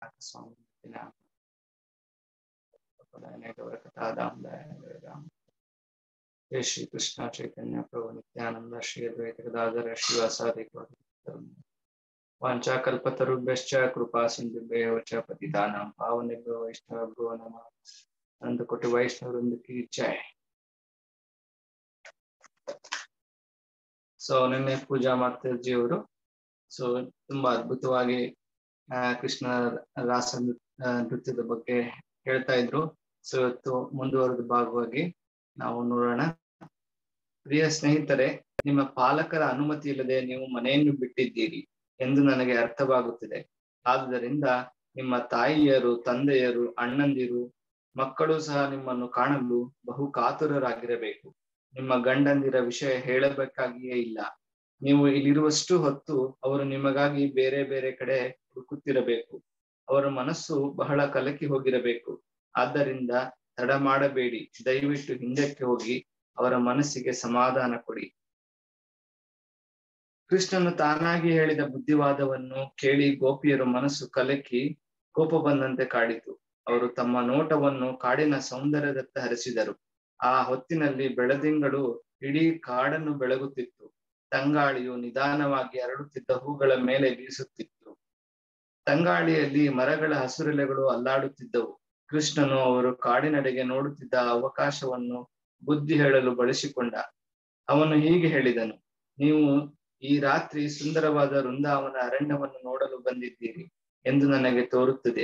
ಸ್ವಾಮಿ ಕಥಾದಾಮ जय श्री कृष्ण चैतन्य प्रभु नित्यानंद श्री अद्वैत गदाधर श्रीवासादि वाञ्छाकल्पतरुभ्यश्च कृपा सिन्धुभ्यः च पतितानां पावनेभ्यो वैष्णवेभ्यो नमः अनन्तकोटि वैष्णववृंद की जय ಸೊ ನಿನ್ನೆ ಪೂಜಾ ಮಾತಾಜಿ ಅವರು ಸೊ ತುಂಬಾ ಅದ್ಭುತವಾಗಿ ಆ ಕೃಷ್ಣ ರಾಸ ನೃತ್ಯದ ಬಗ್ಗೆ ಹೇಳ್ತಾ ಇದ್ರು ಸೊ ಇವತ್ತು ಮುಂದುವರೆದ ಭಾಗವಾಗಿ ನಾವು ನೋಡೋಣ ಪ್ರಿಯ ಸ್ನೇಹಿತರೆ ನಿಮ್ಮ ಪಾಲಕರ ಅನುಮತಿ ಇಲ್ಲದೆ ನೀವು ಮನೆಯನ್ನು ಬಿಟ್ಟಿದ್ದೀರಿ ಎಂದು ನನಗೆ ಅರ್ಥವಾಗುತ್ತಿದೆ ಆದುದರಿಂದ ನಿಮ್ಮ ತಾಯಿಯರು ತಂದೆಯರು ಅಣ್ಣಂದಿರು ಮಕ್ಕಳು ಸಹ ನಿಮ್ಮನ್ನು ಕಾಣಲು ಬಹು ಕಾತುರರಾಗಿರಬೇಕು ನಿಮ್ಮ ಗಂಡಂದಿರ ವಿಷಯ ಹೇಳಬೇಕಾಗಿಯೇ ಇಲ್ಲ ನೀವು ಇಲ್ಲಿರುವಷ್ಟು ಹೊತ್ತು ಅವರು ನಿಮಗಾಗಿ ಬೇರೆ ಬೇರೆ ಕಡೆ ಹುಡುಕುತ್ತಿರಬೇಕು ಅವರ ಮನಸ್ಸು ಬಹಳ ಕಲಕಿ ಹೋಗಿರಬೇಕು ಆದ್ದರಿಂದ ತಡ ಮಾಡಬೇಡಿ ದಯವಿಟ್ಟು ಹಿಂದಕ್ಕೆ ಹೋಗಿ ಅವರ ಮನಸ್ಸಿಗೆ ಸಮಾಧಾನ ಕೊಡಿ ಕೃಷ್ಣನು ತಾನಾಗಿ ಹೇಳಿದ ಬುದ್ಧಿವಾದವನ್ನು ಕೇಳಿ ಗೋಪಿಯರ ಮನಸ್ಸು ಕಲಕಿ ಕೋಪ ಬಂದಂತೆ ಕಾಡಿತು ಅವರು ತಮ್ಮ ನೋಟವನ್ನು ಕಾಡಿನ ಸೌಂದರ್ಯದತ್ತ ಹರಿಸಿದರು ಆ ಹೊತ್ತಿನಲ್ಲಿ ಬೆಳದಿಂಗಳು ಇಡೀ ಕಾಡನ್ನು ಬೆಳಗುತ್ತಿತ್ತು ತಂಗಾಳಿಯು ನಿಧಾನವಾಗಿ ಹರಡುತ್ತಿದ್ದ ಹೂಗಳ ಮೇಲೆ ಬೀಸುತ್ತಿತ್ತು ತಂಗಾಳಿಯಲ್ಲಿ ಮರಗಳ ಹಸುರೆಲೆಗಳು ಅಲ್ಲಾಡುತ್ತಿದ್ದವು ಕೃಷ್ಣನು ಅವರು ಕಾಡಿನಡೆಗೆ ನೋಡುತ್ತಿದ್ದ ಅವಕಾಶವನ್ನು ಬುದ್ಧಿ ಹೇಳಲು ಬಳಸಿಕೊಂಡ ಅವನು ಹೀಗೆ ಹೇಳಿದನು ನೀವು ಈ ರಾತ್ರಿ ಸುಂದರವಾದ ವೃಂದಾವನ ಅರಣ್ಯವನ್ನು ನೋಡಲು ಬಂದಿದ್ದೀರಿ ಎಂದು ನನಗೆ ತೋರುತ್ತದೆ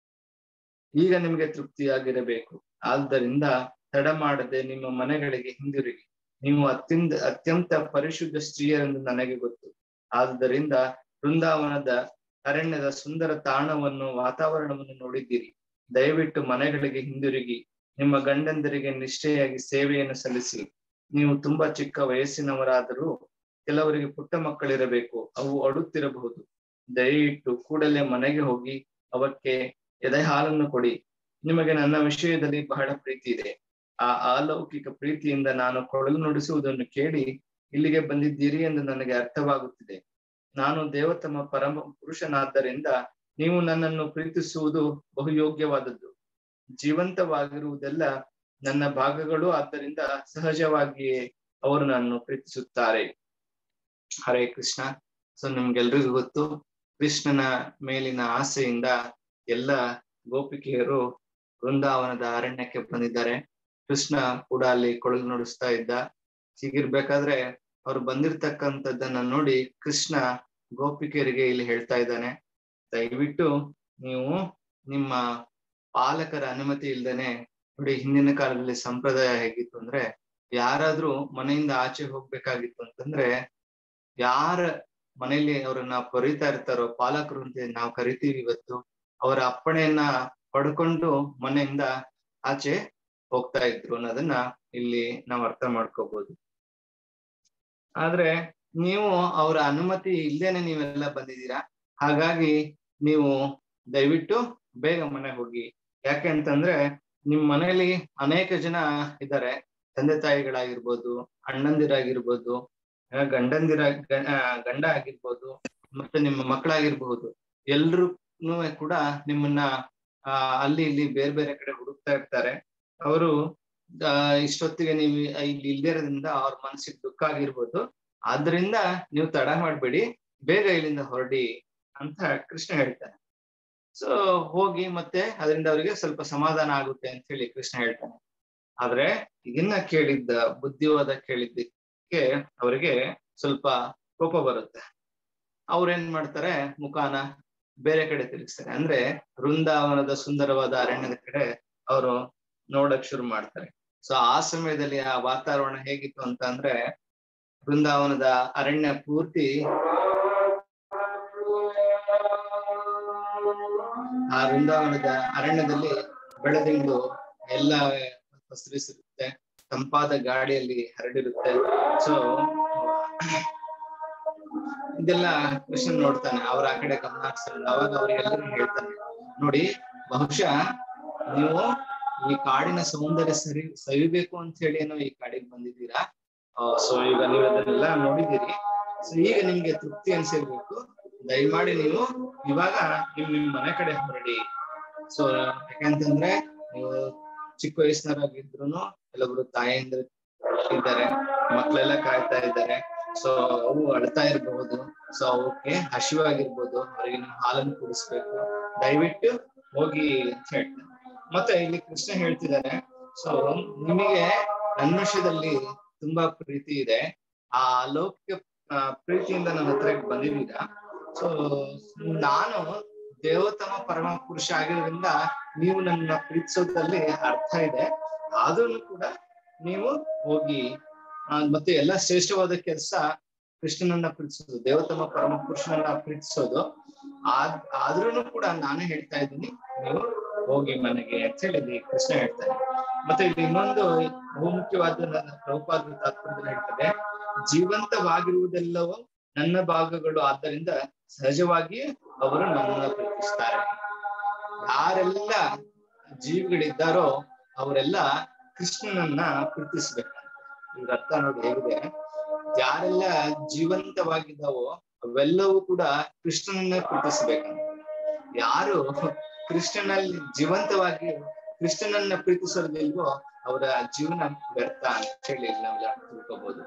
ಈಗ ನಿಮಗೆ ತೃಪ್ತಿಯಾಗಿರಬೇಕು ಆದ್ದರಿಂದ ತಡ ಮಾಡದೆ ನಿಮ್ಮ ಮನೆಗಳಿಗೆ ಹಿಂದಿರುಗಿ ನೀವು ಅತ್ಯಂತ ಅತ್ಯಂತ ಪರಿಶುದ್ಧ ಸ್ತ್ರೀಯರೆಂದು ನನಗೆ ಗೊತ್ತು ಆದುದರಿಂದ ವೃಂದಾವನದ ಅರಣ್ಯದ ಸುಂದರ ತಾಣವನ್ನು ವಾತಾವರಣವನ್ನು ನೋಡಿದ್ದೀರಿ ದಯವಿಟ್ಟು ಮನೆಗಳಿಗೆ ಹಿಂದಿರುಗಿ ನಿಮ್ಮ ಗಂಡಂದರಿಗೆ ನಿಷ್ಠೆಯಾಗಿ ಸೇವೆಯನ್ನು ಸಲ್ಲಿಸಿ ನೀವು ತುಂಬಾ ಚಿಕ್ಕ ವಯಸ್ಸಿನವರಾದರೂ ಕೆಲವರಿಗೆ ಪುಟ್ಟ ಮಕ್ಕಳಿರಬೇಕು ಅವು ಅಡುತ್ತಿರಬಹುದು ದಯವಿಟ್ಟು ಕೂಡಲೇ ಮನೆಗೆ ಹೋಗಿ ಅವಕ್ಕೆ ಎದೆ ಹಾಲನ್ನು ಕೊಡಿ ನಿಮಗೆ ನನ್ನ ವಿಷಯದಲ್ಲಿ ಬಹಳ ಪ್ರೀತಿ ಇದೆ ಆ ಅಲೌಕಿಕ ಪ್ರೀತಿಯಿಂದ ನಾನು ಕೊಳಲು ನುಡಿಸುವುದನ್ನು ಕೇಳಿ ಇಲ್ಲಿಗೆ ಬಂದಿದ್ದೀರಿ ಎಂದು ನನಗೆ ಅರ್ಥವಾಗುತ್ತಿದೆ ನಾನು ದೇವತಮ ಪರಮ ಪುರುಷನಾದ್ದರಿಂದ ನೀವು ನನ್ನನ್ನು ಪ್ರೀತಿಸುವುದು ಬಹುಯೋಗ್ಯವಾದದ್ದು ಜೀವಂತವಾಗಿರುವುದೆಲ್ಲ ನನ್ನ ಭಾಗಗಳು ಆದ್ದರಿಂದ ಸಹಜವಾಗಿಯೇ ಅವರು ನನ್ನನ್ನು ಪ್ರೀತಿಸುತ್ತಾರೆ ಹರೇ ಕೃಷ್ಣ ಸೊ ನಿಮ್ಗೆಲ್ರಿಗೂ ಗೊತ್ತು ಕೃಷ್ಣನ ಮೇಲಿನ ಆಸೆಯಿಂದ ಎಲ್ಲ ಗೋಪಿಕೆಯರು ವೃಂದಾವನದ ಅರಣ್ಯಕ್ಕೆ ಬಂದಿದ್ದಾರೆ ಕೃಷ್ಣ ಕೂಡ ಅಲ್ಲಿ ಕೊಳಲು ನುಡಿಸ್ತಾ ಇದ್ದ ಹೀಗಿರ್ಬೇಕಾದ್ರೆ ಅವ್ರು ಬಂದಿರ್ತಕ್ಕಂಥದ್ದನ್ನ ನೋಡಿ ಕೃಷ್ಣ ಗೋಪಿಕೆಯರಿಗೆ ಇಲ್ಲಿ ಹೇಳ್ತಾ ಇದ್ದಾನೆ ದಯವಿಟ್ಟು ನೀವು ನಿಮ್ಮ ಪಾಲಕರ ಅನುಮತಿ ಇಲ್ದೇನೆ ನೋಡಿ ಹಿಂದಿನ ಕಾಲದಲ್ಲಿ ಸಂಪ್ರದಾಯ ಹೇಗಿತ್ತು ಅಂದ್ರೆ ಯಾರಾದ್ರೂ ಮನೆಯಿಂದ ಆಚೆ ಹೋಗ್ಬೇಕಾಗಿತ್ತು ಅಂತಂದ್ರೆ ಯಾರ ಮನೆಯಲ್ಲಿ ಅವ್ರನ್ನ ಪೊರಿತಾ ಇರ್ತಾರೋ ಪಾಲಕರು ಅಂತ ನಾವು ಕರಿತೀವಿ ಇವತ್ತು ಅವರ ಅಪ್ಪಣೆಯನ್ನ ಪಡ್ಕೊಂಡು ಮನೆಯಿಂದ ಆಚೆ ಹೋಗ್ತಾ ಇದ್ರು ಅನ್ನೋದನ್ನ ಇಲ್ಲಿ ನಾವು ಅರ್ಥ ಮಾಡ್ಕೋಬಹುದು ಆದ್ರೆ ನೀವು ಅವರ ಅನುಮತಿ ಇಲ್ದೇನೆ ನೀವೆಲ್ಲ ಬಂದಿದ್ದೀರಾ ಹಾಗಾಗಿ ನೀವು ದಯವಿಟ್ಟು ಬೇಗ ಮನೆ ಹೋಗಿ ಯಾಕೆ ಅಂತಂದ್ರೆ ನಿಮ್ ಮನೆಯಲ್ಲಿ ಅನೇಕ ಜನ ಇದ್ದಾರೆ ತಂದೆ ತಾಯಿಗಳಾಗಿರ್ಬೋದು ಅಣ್ಣಂದಿರಾಗಿರ್ಬೋದು ಗಂಡಂದಿರ ಗಂಡ ಆಗಿರ್ಬೋದು ಮತ್ತೆ ನಿಮ್ಮ ಮಕ್ಕಳಾಗಿರ್ಬಹುದು ಎಲ್ರು ಕೂಡ ನಿಮ್ಮನ್ನ ಆ ಅಲ್ಲಿ ಇಲ್ಲಿ ಬೇರೆ ಬೇರೆ ಕಡೆ ಹುಡುಕ್ತಾ ಇರ್ತಾರೆ ಅವರು ಇಷ್ಟೊತ್ತಿಗೆ ನೀವು ಇಲ್ಲಿ ಇಲ್ದೇ ಇರೋದ್ರಿಂದ ಅವ್ರ ಮನಸ್ಸಿಗೆ ದುಃಖ ಆಗಿರ್ಬೋದು ಆದ್ರಿಂದ ನೀವು ತಡ ಮಾಡ್ಬೇಡಿ ಬೇಗ ಇಲ್ಲಿಂದ ಹೊರಡಿ ಅಂತ ಕೃಷ್ಣ ಹೇಳ್ತಾನೆ ಸೊ ಹೋಗಿ ಮತ್ತೆ ಅದರಿಂದ ಅವರಿಗೆ ಸ್ವಲ್ಪ ಸಮಾಧಾನ ಆಗುತ್ತೆ ಅಂತ ಹೇಳಿ ಕೃಷ್ಣ ಹೇಳ್ತಾನೆ ಆದ್ರೆ ಇದನ್ನ ಕೇಳಿದ್ದ ಬುದ್ಧಿವಾದ ಕೇಳಿದ್ದಕ್ಕೆ ಅವರಿಗೆ ಸ್ವಲ್ಪ ಕೋಪ ಬರುತ್ತೆ ಅವ್ರೇನ್ ಮಾಡ್ತಾರೆ ಮುಖಾನ ಬೇರೆ ಕಡೆ ತಿರುಗಿಸ್ತಾರೆ ಅಂದ್ರೆ ವೃಂದಾವನದ ಸುಂದರವಾದ ಅರಣ್ಯದ ಕಡೆ ಅವರು ನೋಡಕ್ ಶುರು ಮಾಡ್ತಾರೆ ಸೊ ಆ ಸಮಯದಲ್ಲಿ ಆ ವಾತಾವರಣ ಹೇಗಿತ್ತು ಅಂತ ಅಂದ್ರೆ ವೃಂದಾವನದ ಅರಣ್ಯ ಪೂರ್ತಿ ಆ ವೃಂದಾವನದ ಅರಣ್ಯದಲ್ಲಿ ಬೆಳದಿಂಗಳು ಎಲ್ಲ ಪಸರಿಸಿರುತ್ತೆ ತಂಪಾದ ಗಾಳಿಯಲ್ಲಿ ಹರಡಿರುತ್ತೆ ಸೊ ಇದೆಲ್ಲ ಕೃಷ್ಣನ್ ನೋಡ್ತಾನೆ ಅವ್ರ ಆ ಕಡೆ ಗಮನ ಹರಿಸ್ತಾರೆ ಅವಾಗ ಅವ್ರಿಗೆಲ್ಲರೂ ಹೇಳ್ತಾನೆ ನೋಡಿ ಬಹುಶಃ ನೀವು ಈ ಕಾಡಿನ ಸೌಂದರ್ಯ ಸರಿ ಸವಿಬೇಕು ಅಂತ ಹೇಳಿ ಏನೋ ಈ ಕಾಡಿಗೆ ಬಂದಿದ್ದೀರಾ ಸೊ ಈಗ ನೀವು ಅದನ್ನೆಲ್ಲ ನೋಡಿದ್ದೀರಿ ಸೊ ಈಗ ನಿಮ್ಗೆ ತೃಪ್ತಿ ಅನ್ಸಿರ್ಬೇಕು ದಯಮಾಡಿ ನೀವು ಇವಾಗ ನಿಮ್ ನಿಮ್ ಮನೆ ಕಡೆ ಹೊರಡಿ ಸೊ ಯಾಕಂತಂದ್ರೆ ನೀವು ಚಿಕ್ಕ ವಯಸ್ಸಿನವರಾಗಿದ್ರು ಕೆಲವರು ತಾಯಂದ್ರ ಇದ್ದಾರೆ ಮಕ್ಕಳೆಲ್ಲ ಕಾಯ್ತಾ ಇದ್ದಾರೆ ಸೊ ಅವು ಅಳ್ತಾ ಇರಬಹುದು ಸೊ ಅವಕ್ಕೆ ಹಸಿವಾಗಿರ್ಬೋದು ಅವರಿಗೆ ನೀವು ಹಾಲನ್ನು ಕುಡಿಸ್ಬೇಕು ದಯವಿಟ್ಟು ಹೋಗಿ ಅಂತ ಹೇಳ್ತಾರೆ ಮತ್ತೆ ಇಲ್ಲಿ ಕೃಷ್ಣ ಹೇಳ್ತಿದ್ದಾರೆ ಸೊ ನಿಮಗೆ ನನ್ನ ವಿಷಯದಲ್ಲಿ ತುಂಬಾ ಪ್ರೀತಿ ಇದೆ ಆ ಲೌಕಿಕ ಆ, ಪ್ರೀತಿಯಿಂದ ನನ್ನ ಹತ್ರ ಬಂದಿದ್ದೀರಾ ಸೊ ನಾನು ದೇವೋತ್ತಮ ಪರಮ ಪುರುಷ ಆಗಿರೋದ್ರಿಂದ ನೀವು ನನ್ನ ಪ್ರೀತಿಸೋದ್ರಲ್ಲಿ ಅರ್ಥ ಇದೆ ಆದ್ರೂ ಕೂಡ ನೀವು ಹೋಗಿ ಆ, ಮತ್ತೆ ಎಲ್ಲ ಶ್ರೇಷ್ಠವಾದ ಕೆಲಸ ಕೃಷ್ಣನನ್ನ ಪ್ರೀತಿಸೋದು ದೇವೋತ್ತಮ ಪರಮ ಪುರುಷನನ್ನ ಪ್ರೀತಿಸೋದು ಆದ್ ಆದ್ರೂ ಕೂಡ ನಾನೇ ಹೇಳ್ತಾ ಇದ್ದೀನಿ ನೀವು ಹೋಗಿ ಮನೆಗೆ ಅಂತ ಹೇಳಿ ಇಲ್ಲಿ ಕೃಷ್ಣ ಹೇಳ್ತಾನೆ ಮತ್ತೆ ಇಲ್ಲಿ ಇನ್ನೊಂದು ಬಹುಮುಖ್ಯವಾದ ನನ್ನ ಪ್ರಭುಪಾದ ತಾತ್ಪರ್ಯದಲ್ಲಿ ಹೇಳ್ತದೆ ಜೀವಂತವಾಗಿರುವುದೆಲ್ಲವೂ ನನ್ನ ಭಾಗಗಳು ಆದ್ದರಿಂದ ಸಹಜವಾಗಿ ಅವರು ನನ್ನನ್ನ ಪ್ರೀತಿಸ್ತಾರೆ ಯಾರೆಲ್ಲ ಜೀವಿಗಳಿದ್ದಾರೋ ಅವರೆಲ್ಲ ಕೃಷ್ಣನನ್ನ ಪ್ರೀತಿಸ್ಬೇಕಂತ ಇವ್ರ ಅರ್ಥ ನೋಡಿ ಹೇಗಿದೆ ಯಾರೆಲ್ಲ ಜೀವಂತವಾಗಿದ್ದಾವೋ ಅವೆಲ್ಲವೂ ಕೂಡ ಕೃಷ್ಣನನ್ನ ಪ್ರೀತಿಸ್ಬೇಕಂತ ಯಾರು ಕೃಷ್ಣನಲ್ಲಿ ಜೀವಂತವಾಗಿ ಕೃಷ್ಣನನ್ನ ಪ್ರೀತಿಸೋದಿಲ್ವೋ ಅವರ ಜೀವನ ವ್ಯರ್ಥ ಅಂತ ಹೇಳಿ ನಾವೆಲ್ಲ ತಿಳ್ಕೊಬಹುದು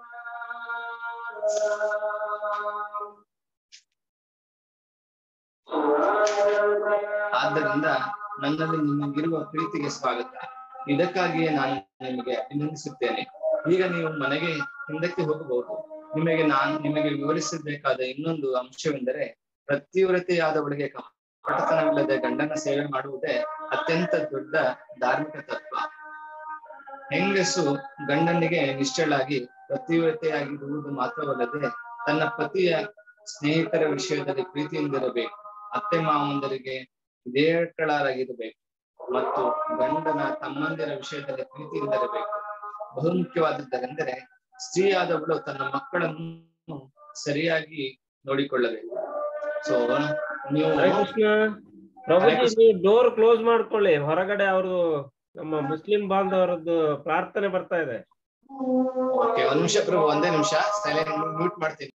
ಆದ್ದರಿಂದ ನನ್ನಲ್ಲಿ ನಿಮಗಿರುವ ಪ್ರೀತಿಗೆ ಸ್ವಾಗತ ಇದಕ್ಕಾಗಿಯೇ ನಾನು ನಿಮಗೆ ಅಭಿನಂದಿಸುತ್ತೇನೆ ಈಗ ನೀವು ಮನೆಗೆ ಹಿಂದಕ್ಕೆ ಹೋಗಬಹುದು ನಿಮಗೆ ನಾನು ನಿಮಗೆ ವಿವರಿಸಬೇಕಾದ ಇನ್ನೊಂದು ಅಂಶವೆಂದರೆ ಪ್ರತಿವ್ರತೆಯಾದವಳಿಗೆ ಕಪಟತನವಿಲ್ಲದೆ ಗಂಡನ ಸೇವೆ ಮಾಡುವುದೇ ಅತ್ಯಂತ ದೊಡ್ಡ ಧಾರ್ಮಿಕ ತತ್ವ ಹೆಂಗಸು ಗಂಡನಿಗೆ ನಿಷ್ಠಳಾಗಿ ಪ್ರತಿವ್ರತೆಯಾಗಿರುವುದು ಮಾತ್ರವಲ್ಲದೆ ತನ್ನ ಪತಿಯ ಸ್ನೇಹಿತರ ವಿಷಯದಲ್ಲಿ ಪ್ರೀತಿಯಿಂದಿರಬೇಕು ಅತ್ತೆ ಮಾವಂದರಿಗೆ ವಿಧೇಯಕಳಾಗಿರಬೇಕು ಮತ್ತು ಗಂಡನ ತಮ್ಮಂದಿರ ವಿಷಯದಲ್ಲಿ ಪ್ರೀತಿಯಿಂದಿರಬೇಕು ಬಹುಮುಖ್ಯವಾದದ್ದರೆಂದರೆ ಸ್ತ್ರೀಯಾದವಳು ತನ್ನ ಮಕ್ಕಳನ್ನು ಸರಿಯಾಗಿ ನೋಡಿಕೊಳ್ಳಬೇಕು ಸೊ ನೀವು ಹರೇ ಕೃಷ್ಣ ಪ್ರಭುಜಿ ನೀವು ಡೋರ್ ಕ್ಲೋಸ್ ಮಾಡ್ಕೊಳ್ಳಿ ಹೊರಗಡೆ ಅವ್ರದ್ದು ನಮ್ಮ ಮುಸ್ಲಿಂ ಬಾಂಧವರದ್ದು ಪ್ರಾರ್ಥನೆ ಬರ್ತಾ ಇದೆ ಓಕೆ ಒಂದ್ ನಿಮಿಷ ಪ್ರಭು ಒಂದೇ ನಿಮಿಷ ಸೈಲೆಂಟ್ ಮ್ಯೂಟ್ ಮಾಡ್ತೀನಿ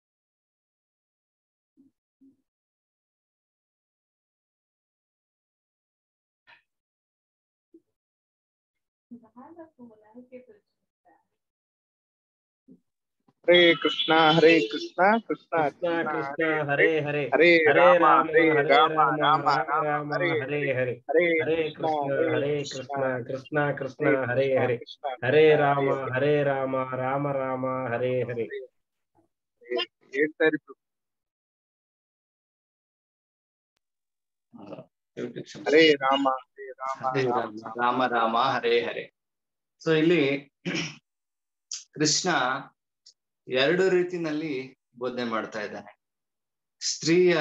ಹರೇ ಕೃಷ್ಣ ಹರೇ ಕೃಷ್ಣ ಕೃಷ್ಣ ಕೃಷ್ಣ ಕೃಷ್ಣ ಹರೇ ಹರೇ ಹರೇ ಹರೇ ರಾಮ ರಾಮ ಹರೇ ಹರೇ ರಾಮ ರಾಮ ರಾಮ ರಾಮ ರಾಮ ರಾಮ ಹರೇ ಹರೇ ಹರೇ ಹರೇ ಹರೇ ಕೃಷ್ಣ ಕೃಷ್ಣ ಹರೇ ಹರೇ ಕೃಷ್ಣ ಕೃಷ್ಣ ಕೃಷ್ಣ ಕೃಷ್ಣ ಹರೇ ಹರೇ ಕೃಷ್ಣ ಹರೇ ರಾಮ ಹರೇ ರಾಮ ರಾಮ ರಾಮ ಹರೇ ಹರೇ ಹೇಳ್ತಾ ಇರಿ ಪ್ರಭು. ಹರೇ ರಾಮ ಹರೇ ರಾಮ ಹರೇ ರಾಮ ರಾಮ ರಾಮ ರಾಮ ಹರೇ ಹರೇ ಸೊ ಇಲ್ಲಿ ಕೃಷ್ಣ ಎರಡು ರೀತಿನಲ್ಲಿ ಬೋಧನೆ ಮಾಡ್ತಾ ಇದ್ದಾನೆ ಸ್ತ್ರೀಯ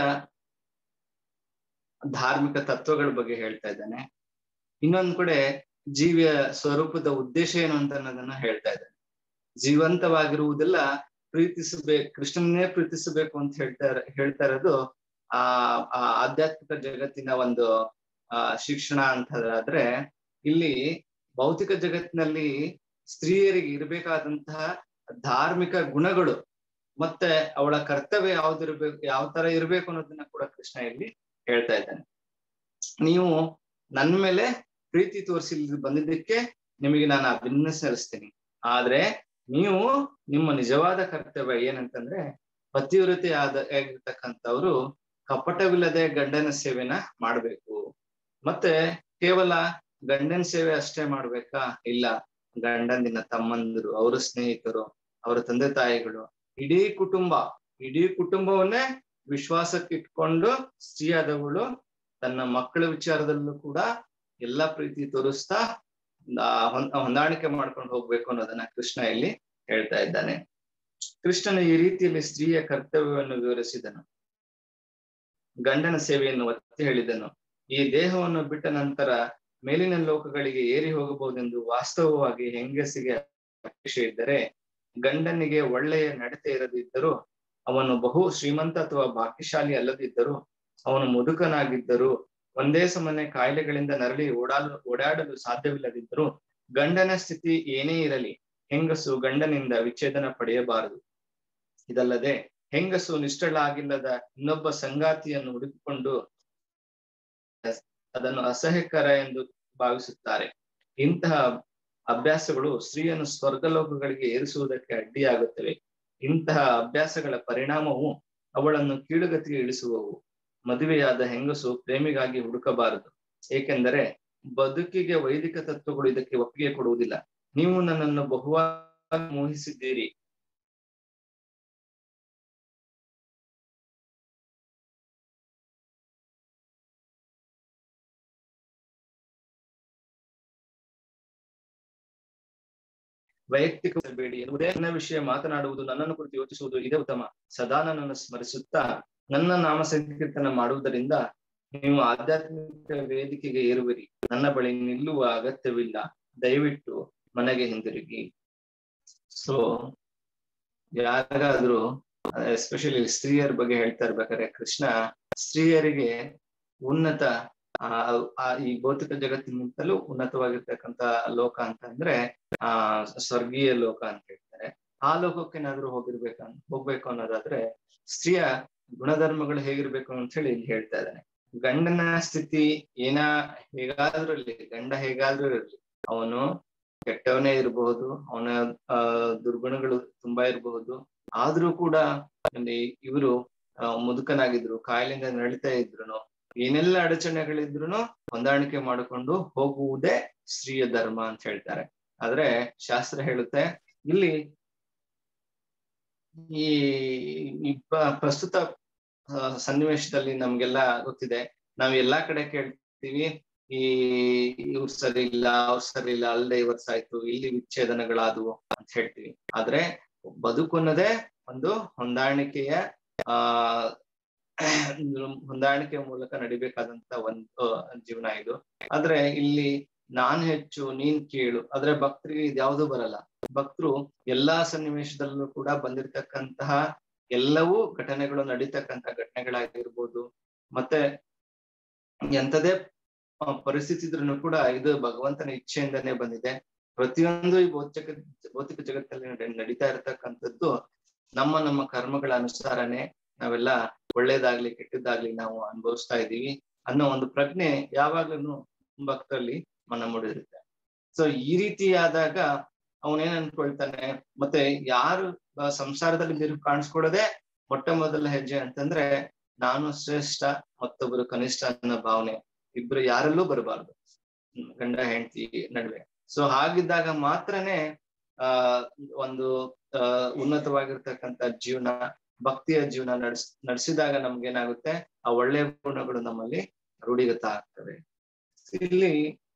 ಧಾರ್ಮಿಕ ತತ್ವಗಳ ಬಗ್ಗೆ ಹೇಳ್ತಾ ಇದ್ದಾನೆ ಇನ್ನೊಂದ್ ಕಡೆ ಜೀವಿಯ ಸ್ವರೂಪದ ಉದ್ದೇಶ ಏನು ಅಂತ ಅನ್ನೋದನ್ನ ಹೇಳ್ತಾ ಇದ್ದಾನೆ ಜೀವಂತವಾಗಿರುವುದೆಲ್ಲ ಪ್ರೀತಿಸಬೇಕು ಕೃಷ್ಣನ್ನೇ ಪ್ರೀತಿಸಬೇಕು ಅಂತ ಹೇಳ್ತಾ ಇರ- ಹೇಳ್ತಾ ಇರೋದು ಆ ಆ ಆಧ್ಯಾತ್ಮಿಕ ಜಗತ್ತಿನ ಒಂದು ಆ ಶಿಕ್ಷಣ ಅಂತಂದ್ರೆ ಇಲ್ಲಿ ಭೌತಿಕ ಜಗತ್ತಿನಲ್ಲಿ ಸ್ತ್ರೀಯರಿಗೆ ಇರಬೇಕಾದಂತಹ ಧಾರ್ಮಿಕ ಗುಣಗಳು ಮತ್ತೆ ಅವಳ ಕರ್ತವ್ಯ ಯಾವ್ದಿರ್ಬೇಕು ಯಾವ ತರ ಇರ್ಬೇಕು ಅನ್ನೋದನ್ನ ಕೂಡ ಕೃಷ್ಣ ಇಲ್ಲಿ ಹೇಳ್ತಾ ಇದ್ದಾನೆ ನೀವು ನನ್ನ ಮೇಲೆ ಪ್ರೀತಿ ತೋರಿಸಿ ಇಲ್ಲಿ ಬಂದಿದ್ದಕ್ಕೆ ನಿಮಗೆ ನಾನು ಅಭಿನಂದನೆ ಸಲ್ಲಿಸ್ತೀನಿ ಆದ್ರೆ ನೀವು ನಿಮ್ಮ ನಿಜವಾದ ಕರ್ತವ್ಯ ಏನಂತಂದ್ರೆ ಪತಿವ್ರತೆ ಆದ ಆಗಿರ್ತಕ್ಕಂಥವ್ರು ಕಪಟವಿಲ್ಲದೆ ಗಂಡನ ಸೇವೆನ ಮಾಡ್ಬೇಕು ಮತ್ತೆ ಕೇವಲ ಗಂಡನ ಸೇವೆ ಅಷ್ಟೇ ಮಾಡ್ಬೇಕಾ ಇಲ್ಲ ಗಂಡಂದಿನ ತಮ್ಮಂದಿರು ಅವರ ಸ್ನೇಹಿತರು ಅವರ ತಂದೆ ತಾಯಿಗಳು ಇಡೀ ಕುಟುಂಬ ಇಡೀ ಕುಟುಂಬವನ್ನೇ ವಿಶ್ವಾಸಕ್ಕೆ ಇಟ್ಕೊಂಡು ಸ್ತ್ರೀಯಾದವಳು ತನ್ನ ಮಕ್ಕಳ ವಿಚಾರದಲ್ಲೂ ಕೂಡ ಎಲ್ಲಾ ಪ್ರೀತಿ ತೋರಿಸ್ತಾ ಆ, ಹೊಂದ್- ಹೊಂದಾಣಿಕೆ ಮಾಡ್ಕೊಂಡು ಹೋಗ್ಬೇಕು ಅನ್ನೋದನ್ನ ಕೃಷ್ಣ ಇಲ್ಲಿ ಹೇಳ್ತಾ ಇದ್ದಾನೆ ಕೃಷ್ಣನು ಈ ರೀತಿಯಲ್ಲಿ ಸ್ತ್ರೀಯ ಕರ್ತವ್ಯವನ್ನು ವಿವರಿಸಿದನು ಗಂಡನ ಸೇವೆಯನ್ನು ಒತ್ತಿ ಹೇಳಿದನು ಈ ದೇಹವನ್ನು ಬಿಟ್ಟ ನಂತರ ಮೇಲಿನ ಲೋಕಗಳಿಗೆ ಏರಿ ಹೋಗಬಹುದೆಂದು ವಾಸ್ತವವಾಗಿ ಹೆಂಗಸಿಗೆ ಅಪೇಕ್ಷೆ ಇದ್ದರೆ ಗಂಡನಿಗೆ ಒಳ್ಳೆಯ ನಡತೆ ಇರದಿದ್ದರೂ ಅವನು ಬಹು ಶ್ರೀಮಂತ ಅಥವಾ ಭಾಗ್ಯಶಾಲಿ ಅಲ್ಲದಿದ್ದರೂ ಅವನು ಮುದುಕನಾಗಿದ್ದರೂ ಒಂದೇ ಸಮನೆ ಕಾಯಿಲೆಗಳಿಂದ ನರಳಿ ಓಡಾಡಲು ಓಡಾಡಲು ಸಾಧ್ಯವಿಲ್ಲದಿದ್ದರೂ ಗಂಡನ ಸ್ಥಿತಿ ಏನೇ ಇರಲಿ ಹೆಂಗಸು ಗಂಡನಿಂದ ವಿಚ್ಛೇದನ ಪಡೆಯಬಾರದು ಇದಲ್ಲದೆ ಹೆಂಗಸು ನಿಷ್ಠಳಾಗಿಲ್ಲದ ಇನ್ನೊಬ್ಬ ಸಂಗಾತಿಯನ್ನು ಹುಡುಕಿಕೊಂಡು ಅದನ್ನು ಅಸಹ್ಯಕರ ಎಂದು ಭಾವಿಸುತ್ತಾರೆ ಇಂತಹ ಅಭ್ಯಾಸಗಳು ಸ್ತ್ರೀಯನ್ನು ಸ್ವರ್ಗಲೋಕಗಳಿಗೆ ಏರಿಸುವುದಕ್ಕೆ ಅಡ್ಡಿಯಾಗುತ್ತವೆ ಇಂತಹ ಅಭ್ಯಾಸಗಳ ಪರಿಣಾಮವು ಅವಳನ್ನು ಕೀಳುಗತಿಗೆ ಇಳಿಸುವವು ಮದುವೆಯಾದ ಹೆಂಗಸು ಪ್ರೇಮಿಗಾಗಿ ಹುಡುಕಬಾರದು ಏಕೆಂದರೆ ಬದುಕಿಗೆ ವೈದಿಕ ತತ್ವಗಳು ಇದಕ್ಕೆ ಒಪ್ಪಿಗೆ ಕೊಡುವುದಿಲ್ಲ ನೀವು ನನ್ನನ್ನು ಬಹುವಾಗಿ ಮೋಹಿಸಿದ್ದೀರಿ ವೈಯಕ್ತಿಕ ಬೇಡಿ ಎನ್ನುವುದೇ ನನ್ನ ವಿಷಯ ಮಾತನಾಡುವುದು ನನ್ನನ್ನು ಕುರಿತು ಯೋಚಿಸುವುದು ಇದೇ ಉತ್ತಮ ಸದಾ ನನ್ನನ್ನು ಸ್ಮರಿಸುತ್ತಾ ನನ್ನ ನಾಮ ಸಂಕೀರ್ತನ ಮಾಡುವುದರಿಂದ ನೀವು ಆಧ್ಯಾತ್ಮಿಕ ವೇದಿಕೆಗೆ ಏರುವಿರಿ ನನ್ನ ಬಳಿ ನಿಲ್ಲುವ ಅಗತ್ಯವಿಲ್ಲ ದಯವಿಟ್ಟು ಮನೆಗೆ ಹಿಂದಿರುಗಿ ಸೊ ಯಾರಾದ್ರೂ ಎಸ್ಪೆಷಲಿ ಸ್ತ್ರೀಯರ ಬಗ್ಗೆ ಹೇಳ್ತಾ ಇರ್ಬೇಕಾದ್ರೆ ಕೃಷ್ಣ ಸ್ತ್ರೀಯರಿಗೆ ಉನ್ನತ ಆ ಆ ಈ ಭೌತಿಕ ಜಗತ್ತಿನಿಂತಲೂ ಉನ್ನತವಾಗಿರ್ತಕ್ಕಂತ ಲೋಕ ಅಂತ ಅಂದ್ರೆ ಆ ಸ್ವರ್ಗೀಯ ಲೋಕ ಅಂತ ಹೇಳ್ತಾರೆ ಆ ಲೋಕಕ್ಕೇನಾದ್ರೂ ಹೋಗಿರ್ಬೇಕ ಹೋಗ್ಬೇಕು ಅನ್ನೋದಾದ್ರೆ ಸ್ತ್ರೀಯ ಗುಣಧರ್ಮಗಳು ಹೇಗಿರ್ಬೇಕು ಅಂತ ಹೇಳಿ ಇಲ್ಲಿ ಹೇಳ್ತಾ ಇದ್ದಾನೆ ಗಂಡನ ಸ್ಥಿತಿ ಏನ ಹೇಗಾದ್ರೂ ಇರ್ಲಿ ಗಂಡ ಹೇಗಾದ್ರೂ ಇರ್ಲಿ ಅವನು ಕೆಟ್ಟವನೇ ಇರಬಹುದು ಅವನ ಆ ದುರ್ಗುಣಗಳು ತುಂಬಾ ಇರಬಹುದು ಆದ್ರೂ ಕೂಡ ಅಲ್ಲಿ ಇವರು ಮುದುಕನಾಗಿದ್ರು ಕಾಯಿಲೆಯಿಂದ ನಳಿತಾ ಇದ್ರು ಏನೆಲ್ಲ ಅಡಚಣೆಗಳಿದ್ರು ಹೊಂದಾಣಿಕೆ ಮಾಡಿಕೊಂಡು ಹೋಗುವುದೇ ಸ್ತ್ರೀಯ ಧರ್ಮ ಅಂತ ಹೇಳ್ತಾರೆ ಆದ್ರೆ ಶಾಸ್ತ್ರ ಹೇಳುತ್ತೆ ಇಲ್ಲಿ ಈ ಈ ಪ್ರಸ್ತುತ ಸನ್ನಿವೇಶದಲ್ಲಿ ನಮ್ಗೆಲ್ಲ ಗೊತ್ತಿದೆ ನಾವ್ ಎಲ್ಲಾ ಕಡೆ ಕೇಳ್ತೀವಿ ಈ ಇವ್ರು ಸರಿ ಇಲ್ಲ ಅವ್ರು ಸರಿ ಇಲ್ಲ ಅಲ್ಲದೆ ಇವರ್ಸ್ ಆಯ್ತು ಇಲ್ಲಿ ವಿಚ್ಛೇದನಗಳಾದವು ಅಂತ ಹೇಳ್ತೀವಿ ಆದ್ರೆ ಬದುಕು ಅನ್ನೋದೇ ಒಂದು ಹೊಂದಾಣಿಕೆಯ ಆ ಹೊಂದಾಣಿಕೆಯ ಮೂಲಕ ನಡಿಬೇಕಾದಂತ ಒಂದು ಜೀವನ ಇದು ಆದ್ರೆ ಇಲ್ಲಿ ನಾನ್ ಹೆಚ್ಚು ನೀನ್ ಕೀಳು ಆದ್ರೆ ಭಕ್ತರಿಗೆ ಇದ್ಯಾವುದು ಬರಲ್ಲ ಭಕ್ತರು ಎಲ್ಲಾ ಸನ್ನಿವೇಶದಲ್ಲೂ ಕೂಡ ಬಂದಿರತಕ್ಕಂತಹ ಎಲ್ಲವೂ ಘಟನೆಗಳು ನಡೀತಕ್ಕಂತ ಘಟನೆಗಳಾಗಿರ್ಬೋದು ಮತ್ತೆ ಎಂತದೇ ಪರಿಸ್ಥಿತಿ ಇದ್ರೂ ಕೂಡ ಇದು ಭಗವಂತನ ಇಚ್ಛೆಯಿಂದನೇ ಬಂದಿದೆ ಪ್ರತಿಯೊಂದು ಈ ಭೌತಿಕ ಭೌತಿಕ ಜಗತ್ತಲ್ಲಿ ನಡೀತಾ ಇರತಕ್ಕಂಥದ್ದು ನಮ್ಮ ನಮ್ಮ ಕರ್ಮಗಳ ಅನುಸಾರನೇ ನಾವೆಲ್ಲ ಒಳ್ಳೇದಾಗ್ಲಿ ಕೆಟ್ಟದ್ದಾಗ್ಲಿ ನಾವು ಅನುಭವಿಸ್ತಾ ಇದ್ದೀವಿ ಅನ್ನೋ ಒಂದು ಪ್ರಜ್ಞೆ ಯಾವಾಗ್ಲೂ ಭಕ್ತರಲ್ಲಿ ಮನ ಮೂಡಿರುತ್ತೆ ಸೊ ಈ ರೀತಿ ಆದಾಗ ಅವನೇನ್ ಅನ್ಕೊಳ್ತಾನೆ ಮತ್ತೆ ಯಾರು ಸಂಸಾರದಲ್ಲಿ ಬಿರು ಕಾಣಿಸ್ಕೊಳ್ಳೋದೆ ಮೊಟ್ಟ ಮೊದಲ ಹೆಜ್ಜೆ ಅಂತಂದ್ರೆ ನಾನು ಶ್ರೇಷ್ಠ ಮತ್ತೊಬ್ಬರು ಕನಿಷ್ಠ ಅನ್ನೋ ಭಾವನೆ ಇಬ್ರು ಯಾರಲ್ಲೂ ಬರಬಾರ್ದು ಗಂಡ ಹೆಂಡತಿ ನಡುವೆ ಸೊ ಹಾಗಿದ್ದಾಗ ಮಾತ್ರನೇ ಆ ಒಂದು ಅಹ್ ಉನ್ನತವಾಗಿರ್ತಕ್ಕಂಥ ಜೀವನ ಭಕ್ತಿಯ ಜೀವನ ನಡ್ಸ್ ನಡೆಸಿದಾಗ ನಮ್ಗೆ ಏನಾಗುತ್ತೆ ಆ ಒಳ್ಳೆಯ ಗುಣಗಳು ನಮ್ಮಲ್ಲಿ ರೂಢಿಗತ ಆಗ್ತವೆ ಇಲ್ಲಿ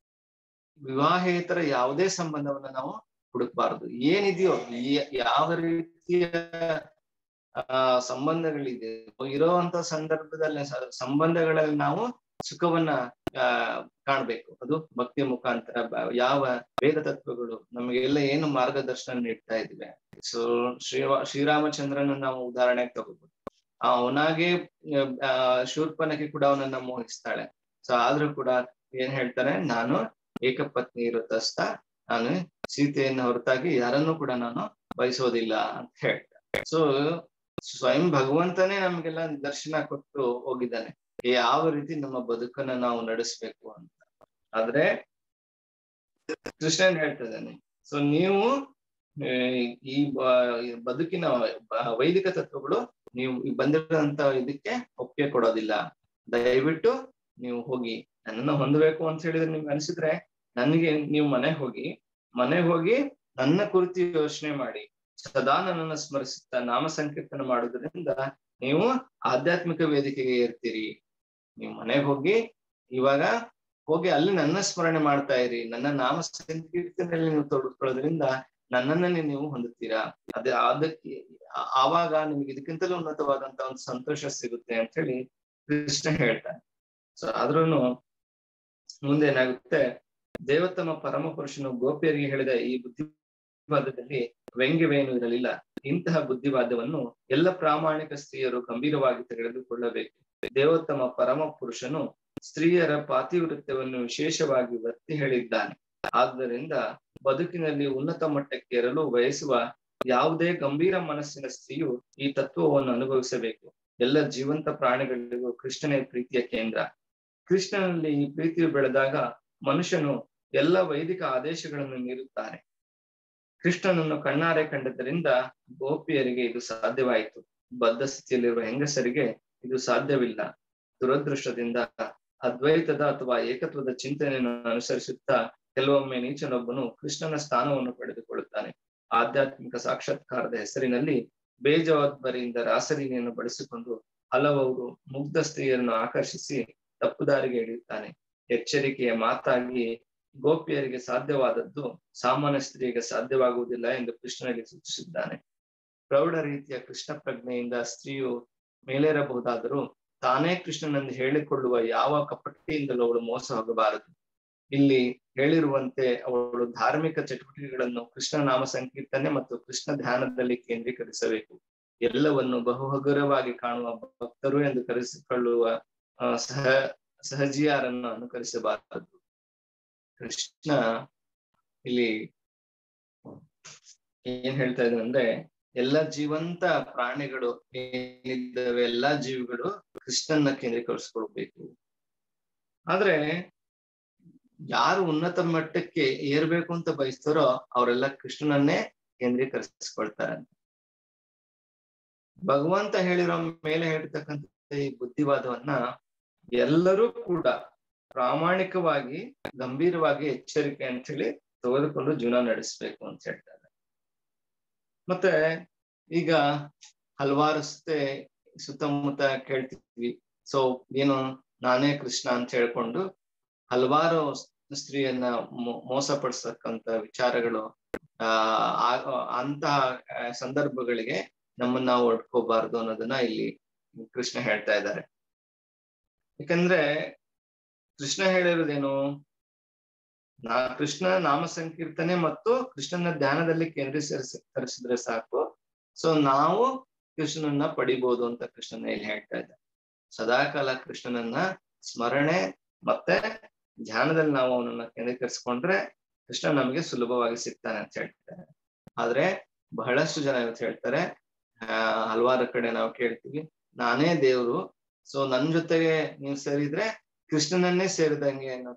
ವಿವಾಹೇತರ ಯಾವುದೇ ಸಂಬಂಧವನ್ನ ನಾವು ಹುಡುಕ್ಬಾರದು ಏನಿದೆಯೋ ಯಾವ ರೀತಿಯ ಆ ಸಂಬಂಧಗಳಿದೆ ಇರೋವಂತ ಸಂದರ್ಭದಲ್ಲಿ ಸಂಬಂಧಗಳಲ್ಲಿ ನಾವು ಸುಖವನ್ನ ಆ ಕಾಣ್ಬೇಕು ಅದು ಭಕ್ತಿಯ ಮುಖಾಂತರ ಯಾವ ವೇದ ತತ್ವಗಳು ನಮಗೆಲ್ಲ ಏನು ಮಾರ್ಗದರ್ಶನ ನೀಡ್ತಾ ಇದ್ವಿ ಸೊ ಶ್ರೀ ಶ್ರೀರಾಮಚಂದ್ರನ ನಾವು ಉದಾಹರಣೆಗೆ ತಗೋಬಹುದು ಅವನಾಗೆ ಆ ಶೂರ್ಪನಕ್ಕೆ ಕೂಡ ಅವನನ್ನ ಮೋಹಿಸ್ತಾಳೆ ಸೊ ಆದ್ರೂ ಕೂಡ ಏನ್ ಹೇಳ್ತಾನೆ ನಾನು ಏಕಪತ್ನಿ ಇರುತ್ತಸ್ತ ನಾನು ಸೀತೆಯನ್ನು ಹೊರತಾಗಿ ಯಾರನ್ನೂ ಕೂಡ ನಾನು ಬಯಸೋದಿಲ್ಲ ಅಂತ ಹೇಳ್ತಾರೆ ಸೊ ಸ್ವಯಂ ಭಗವಂತನೇ ನಮ್ಗೆಲ್ಲ ದರ್ಶನ ಕೊಟ್ಟು ಹೋಗಿದ್ದಾನೆ ಯಾವ ರೀತಿ ನಮ್ಮ ಬದುಕನ್ನ ನಾವು ನಡೆಸ್ಬೇಕು ಅಂತ ಆದ್ರೆ ಕೃಷ್ಣನ್ ಹೇಳ್ತಾ ಇದ್ದಾನೆ ಸೊ ನೀವು ಈ ಬದುಕಿನ ವೈದಿಕ ತತ್ವಗಳು ನೀವು ಬಂದಿರೋಂತ ಇದಕ್ಕೆ ಒಪ್ಪಿಗೆ ಕೊಡೋದಿಲ್ಲ ದಯವಿಟ್ಟು ನೀವು ಹೋಗಿ ನನ್ನನ್ನು ಹೊಂದಬೇಕು ಅಂತ ಹೇಳಿದ್ರೆ ನಿಮ್ಗೆ ಅನ್ಸಿದ್ರೆ ನನ್ಗೆ ನೀವು ಮನೆ ಹೋಗಿ ಮನೆ ಹೋಗಿ ನನ್ನ ಕುರಿತು ಯೋಚನೆ ಮಾಡಿ ಸದಾ ನನ್ನನ್ನು ಸ್ಮರಿಸುತ್ತಾ ನಾಮ ಸಂಕೀರ್ತನ ಮಾಡೋದ್ರಿಂದ ನೀವು ಆಧ್ಯಾತ್ಮಿಕ ವೇದಿಕೆಗೆ ಏರ್ತೀರಿ ನೀವು ಮನೆಗೆ ಹೋಗಿ ಇವಾಗ ಹೋಗಿ ಅಲ್ಲಿ ನನ್ನ ಸ್ಮರಣೆ ಮಾಡ್ತಾ ಇರಿ ನನ್ನ ನಾಮ ಸಂಕೀರ್ತನೆಯಲ್ಲಿ ನೀವು ತೊಡಗಿಕೊಳ್ಳೋದ್ರಿಂದ ನನ್ನನ್ನೇ ನೀವು ಹೊಂದುತ್ತೀರಾ ಅದೇ ಅದಕ್ಕೆ ಆವಾಗ ನಿಮ್ಗೆ ಇದಕ್ಕಿಂತಲೂ ಉನ್ನತವಾದಂತ ಒಂದು ಸಂತೋಷ ಸಿಗುತ್ತೆ ಅಂತ ಹೇಳಿ ಕೃಷ್ಣ ಹೇಳ್ತಾನೆ ಸೊ ಆದ್ರೂನು ಮುಂದೆ ಏನಾಗುತ್ತೆ ದೇವತಮ ಪರಮ ಪುರುಷನು ಗೋಪಿಯರಿಗೆ ಹೇಳಿದ ಈ ಬುದ್ಧಿವಾದದಲ್ಲಿ ವ್ಯಂಗ್ಯವೇನು ಇರಲಿಲ್ಲ ಇಂತಹ ಬುದ್ಧಿವಾದವನ್ನು ಎಲ್ಲ ಪ್ರಾಮಾಣಿಕ ಸ್ತ್ರೀಯರು ಗಂಭೀರವಾಗಿ ತೆಗೆದುಕೊಳ್ಳಬೇಕು ದೇವೋತ್ತಮ ಪರಮ ಪುರುಷನು ಸ್ತ್ರೀಯರ ಪಾತಿವೃತ್ಯವನ್ನು ವಿಶೇಷವಾಗಿ ಒತ್ತಿ ಹೇಳಿದ್ದಾನೆ ಆದ್ದರಿಂದ ಬದುಕಿನಲ್ಲಿ ಉನ್ನತ ಮಟ್ಟಕ್ಕೆ ಏರಲು ಬಯಸುವ ಯಾವುದೇ ಗಂಭೀರ ಮನಸ್ಸಿನ ಸ್ತ್ರೀಯು ಈ ತತ್ವವನ್ನು ಅನುಭವಿಸಬೇಕು ಎಲ್ಲ ಜೀವಂತ ಪ್ರಾಣಿಗಳಿಗೂ ಕೃಷ್ಣನೇ ಪ್ರೀತಿಯ ಕೇಂದ್ರ ಕೃಷ್ಣನಲ್ಲಿ ಈ ಪ್ರೀತಿಯು ಬೆಳೆದಾಗ ಮನುಷ್ಯನು ಎಲ್ಲ ವೈದಿಕ ಆದೇಶಗಳನ್ನು ಮೀರುತ್ತಾನೆ ಕೃಷ್ಣನನ್ನು ಕಣ್ಣಾರೆ ಕಂಡದ್ದರಿಂದ ಗೋಪಿಯರಿಗೆ ಇದು ಸಾಧ್ಯವಾಯಿತು ಬದ್ಧ ಸ್ಥಿತಿಯಲ್ಲಿರುವ ಹೆಂಗಸರಿಗೆ ಇದು ಸಾಧ್ಯವಿಲ್ಲ ದುರದೃಷ್ಟದಿಂದ ಅದ್ವೈತದ ಅಥವಾ ಏಕತ್ವದ ಚಿಂತನೆಯನ್ನು ಅನುಸರಿಸುತ್ತಾ ಕೆಲವೊಮ್ಮೆ ನೀಚನೊಬ್ಬನು ಕೃಷ್ಣನ ಸ್ಥಾನವನ್ನು ಪಡೆದುಕೊಳ್ಳುತ್ತಾನೆ ಆಧ್ಯಾತ್ಮಿಕ ಸಾಕ್ಷಾತ್ಕಾರದ ಹೆಸರಿನಲ್ಲಿ ಬೇಜವಾಬ್ದಾರಿಯಿಂದ ರಾಸಲೀನೆಯನ್ನು ಬಳಸಿಕೊಂಡು ಹಲವರು ಮುಗ್ಧ ಸ್ತ್ರೀಯರನ್ನು ಆಕರ್ಷಿಸಿ ತಪ್ಪುದಾರಿಗೆ ಹಿಡಿಯುತ್ತಾನೆ ಎಚ್ಚರಿಕೆಯ ಮಾತಾಗಿ ಗೋಪಿಯರಿಗೆ ಸಾಧ್ಯವಾದದ್ದು ಸಾಮಾನ್ಯ ಸ್ತ್ರೀಗೆ ಸಾಧ್ಯವಾಗುವುದಿಲ್ಲ ಎಂದು ಕೃಷ್ಣನಲ್ಲಿ ಸೂಚಿಸಿದ್ದಾನೆ ಪ್ರೌಢ ರೀತಿಯ ಕೃಷ್ಣ ಪ್ರಜ್ಞೆಯಿಂದ ಸ್ತ್ರೀಯು ಮೇಲೇರಬಹುದಾದರೂ ತಾನೇ ಕೃಷ್ಣನೆಂದು ಹೇಳಿಕೊಳ್ಳುವ ಯಾವ ಕಪಟಿಯಿಂದಲೂ ಅವಳು ಮೋಸ ಹೋಗಬಾರದು ಇಲ್ಲಿ ಹೇಳಿರುವಂತೆ ಅವಳು ಧಾರ್ಮಿಕ ಚಟುವಟಿಕೆಗಳನ್ನು ಕೃಷ್ಣ ನಾಮ ಸಂಕೀರ್ತನೆ ಮತ್ತು ಕೃಷ್ಣ ಧ್ಯಾನದಲ್ಲಿ ಕೇಂದ್ರೀಕರಿಸಬೇಕು ಎಲ್ಲವನ್ನು ಬಹು ಹಗುರವಾಗಿ ಕಾಣುವ ಭಕ್ತರು ಎಂದು ಕರೆಸಿಕೊಳ್ಳುವ ಸಹ ಸಹಜಿಯಾರನ್ನು ಅನುಕರಿಸಬಾರದು ಕೃಷ್ಣ ಇಲ್ಲಿ ಏನ್ ಹೇಳ್ತಾ ಇದ್ದಾನೆ ಅಂದ್ರೆ ಎಲ್ಲ ಜೀವಂತ ಪ್ರಾಣಿಗಳು ಏನಿದ್ದಾವೆ ಎಲ್ಲಾ ಜೀವಿಗಳು ಕೃಷ್ಣನ್ನ ಕೇಂದ್ರೀಕರಿಸ್ಕೊಳ್ಬೇಕು ಆದ್ರೆ ಯಾರು ಉನ್ನತ ಮಟ್ಟಕ್ಕೆ ಏರ್ಬೇಕು ಅಂತ ಬಯಸ್ತಾರೋ ಅವರೆಲ್ಲ ಕೃಷ್ಣನನ್ನೇ ಕೇಂದ್ರೀಕರಿಸ್ಕೊಳ್ತಾರೆ ಭಗವಂತ ಹೇಳಿರೋ ಮೇಲೆ ಹೇಳ್ತಕ್ಕಂಥ ಈ ಬುದ್ಧಿವಾದವನ್ನ ಎಲ್ಲರೂ ಕೂಡ ಪ್ರಾಮಾಣಿಕವಾಗಿ ಗಂಭೀರವಾಗಿ ಎಚ್ಚರಿಕೆ ಅಂತ ಹೇಳಿ ತೆಗೆದುಕೊಂಡು ಜೀವನ ನಡೆಸ್ಬೇಕು ಅಂತ ಹೇಳ್ತಾರೆ ಮತ್ತೆ ಈಗ ಹಲವಾರು ಸತೆ ಸುತ್ತಮುತ್ತ ಕೇಳ್ತಿದ್ವಿ ಸೊ ಏನು ನಾನೇ ಕೃಷ್ಣ ಅಂತ ಹೇಳ್ಕೊಂಡು ಹಲವಾರು ಸ್ತ್ರೀಯನ್ನ ಮೋಸ ಪಡಿಸತಕ್ಕಂತ ವಿಚಾರಗಳು ಆ ಅಂತಹ ಸಂದರ್ಭಗಳಿಗೆ ನಮ್ಮನ್ನ ನಾವು ಒಡ್ಕೋಬಾರ್ದು ಅನ್ನೋದನ್ನ ಇಲ್ಲಿ ಕೃಷ್ಣ ಹೇಳ್ತಾ ಇದ್ದಾರೆ ಯಾಕಂದ್ರೆ ಕೃಷ್ಣ ಹೇಳಿರೋದೇನು ನಾ ಕೃಷ್ಣ ನಾಮ ಸಂಕೀರ್ತನೆ ಮತ್ತು ಕೃಷ್ಣನ ಧ್ಯಾನದಲ್ಲಿ ಕೇಂದ್ರೀಕರಿಸಿದ್ರೆ ಸಾಕು ಸೊ ನಾವು ಕೃಷ್ಣನನ್ನ ಪಡಿಬಹುದು ಅಂತ ಕೃಷ್ಣನ ಇಲ್ಲಿ ಹೇಳ್ತಾ ಇದ್ದಾರೆ ಸದಾಕಾಲ ಕೃಷ್ಣನನ್ನ ಸ್ಮರಣೆ ಮತ್ತೆ ಧ್ಯಾನದಲ್ಲಿ ನಾವು ಅವನನ್ನ ಕೇಂದ್ರೀಕರಿಸ್ಕೊಂಡ್ರೆ ಕೃಷ್ಣ ನಮಗೆ ಸುಲಭವಾಗಿ ಸಿಗ್ತಾನೆ ಅಂತ ಹೇಳ್ತಾರೆ ಆದ್ರೆ ಬಹಳಷ್ಟು ಜನ ಇವತ್ತು ಹೇಳ್ತಾರೆ ಆ ಹಲವಾರು ಕಡೆ ನಾವು ಕೇಳ್ತೀವಿ ನಾನೇ ದೇವ್ರು ಸೊ ನನ್ ಜೊತೆಗೆ ನೀವು ಸೇರಿದ್ರೆ ಕೃಷ್ಣನನ್ನೇ ಸೇರಿದಂಗೆ ಅನ್ನೋ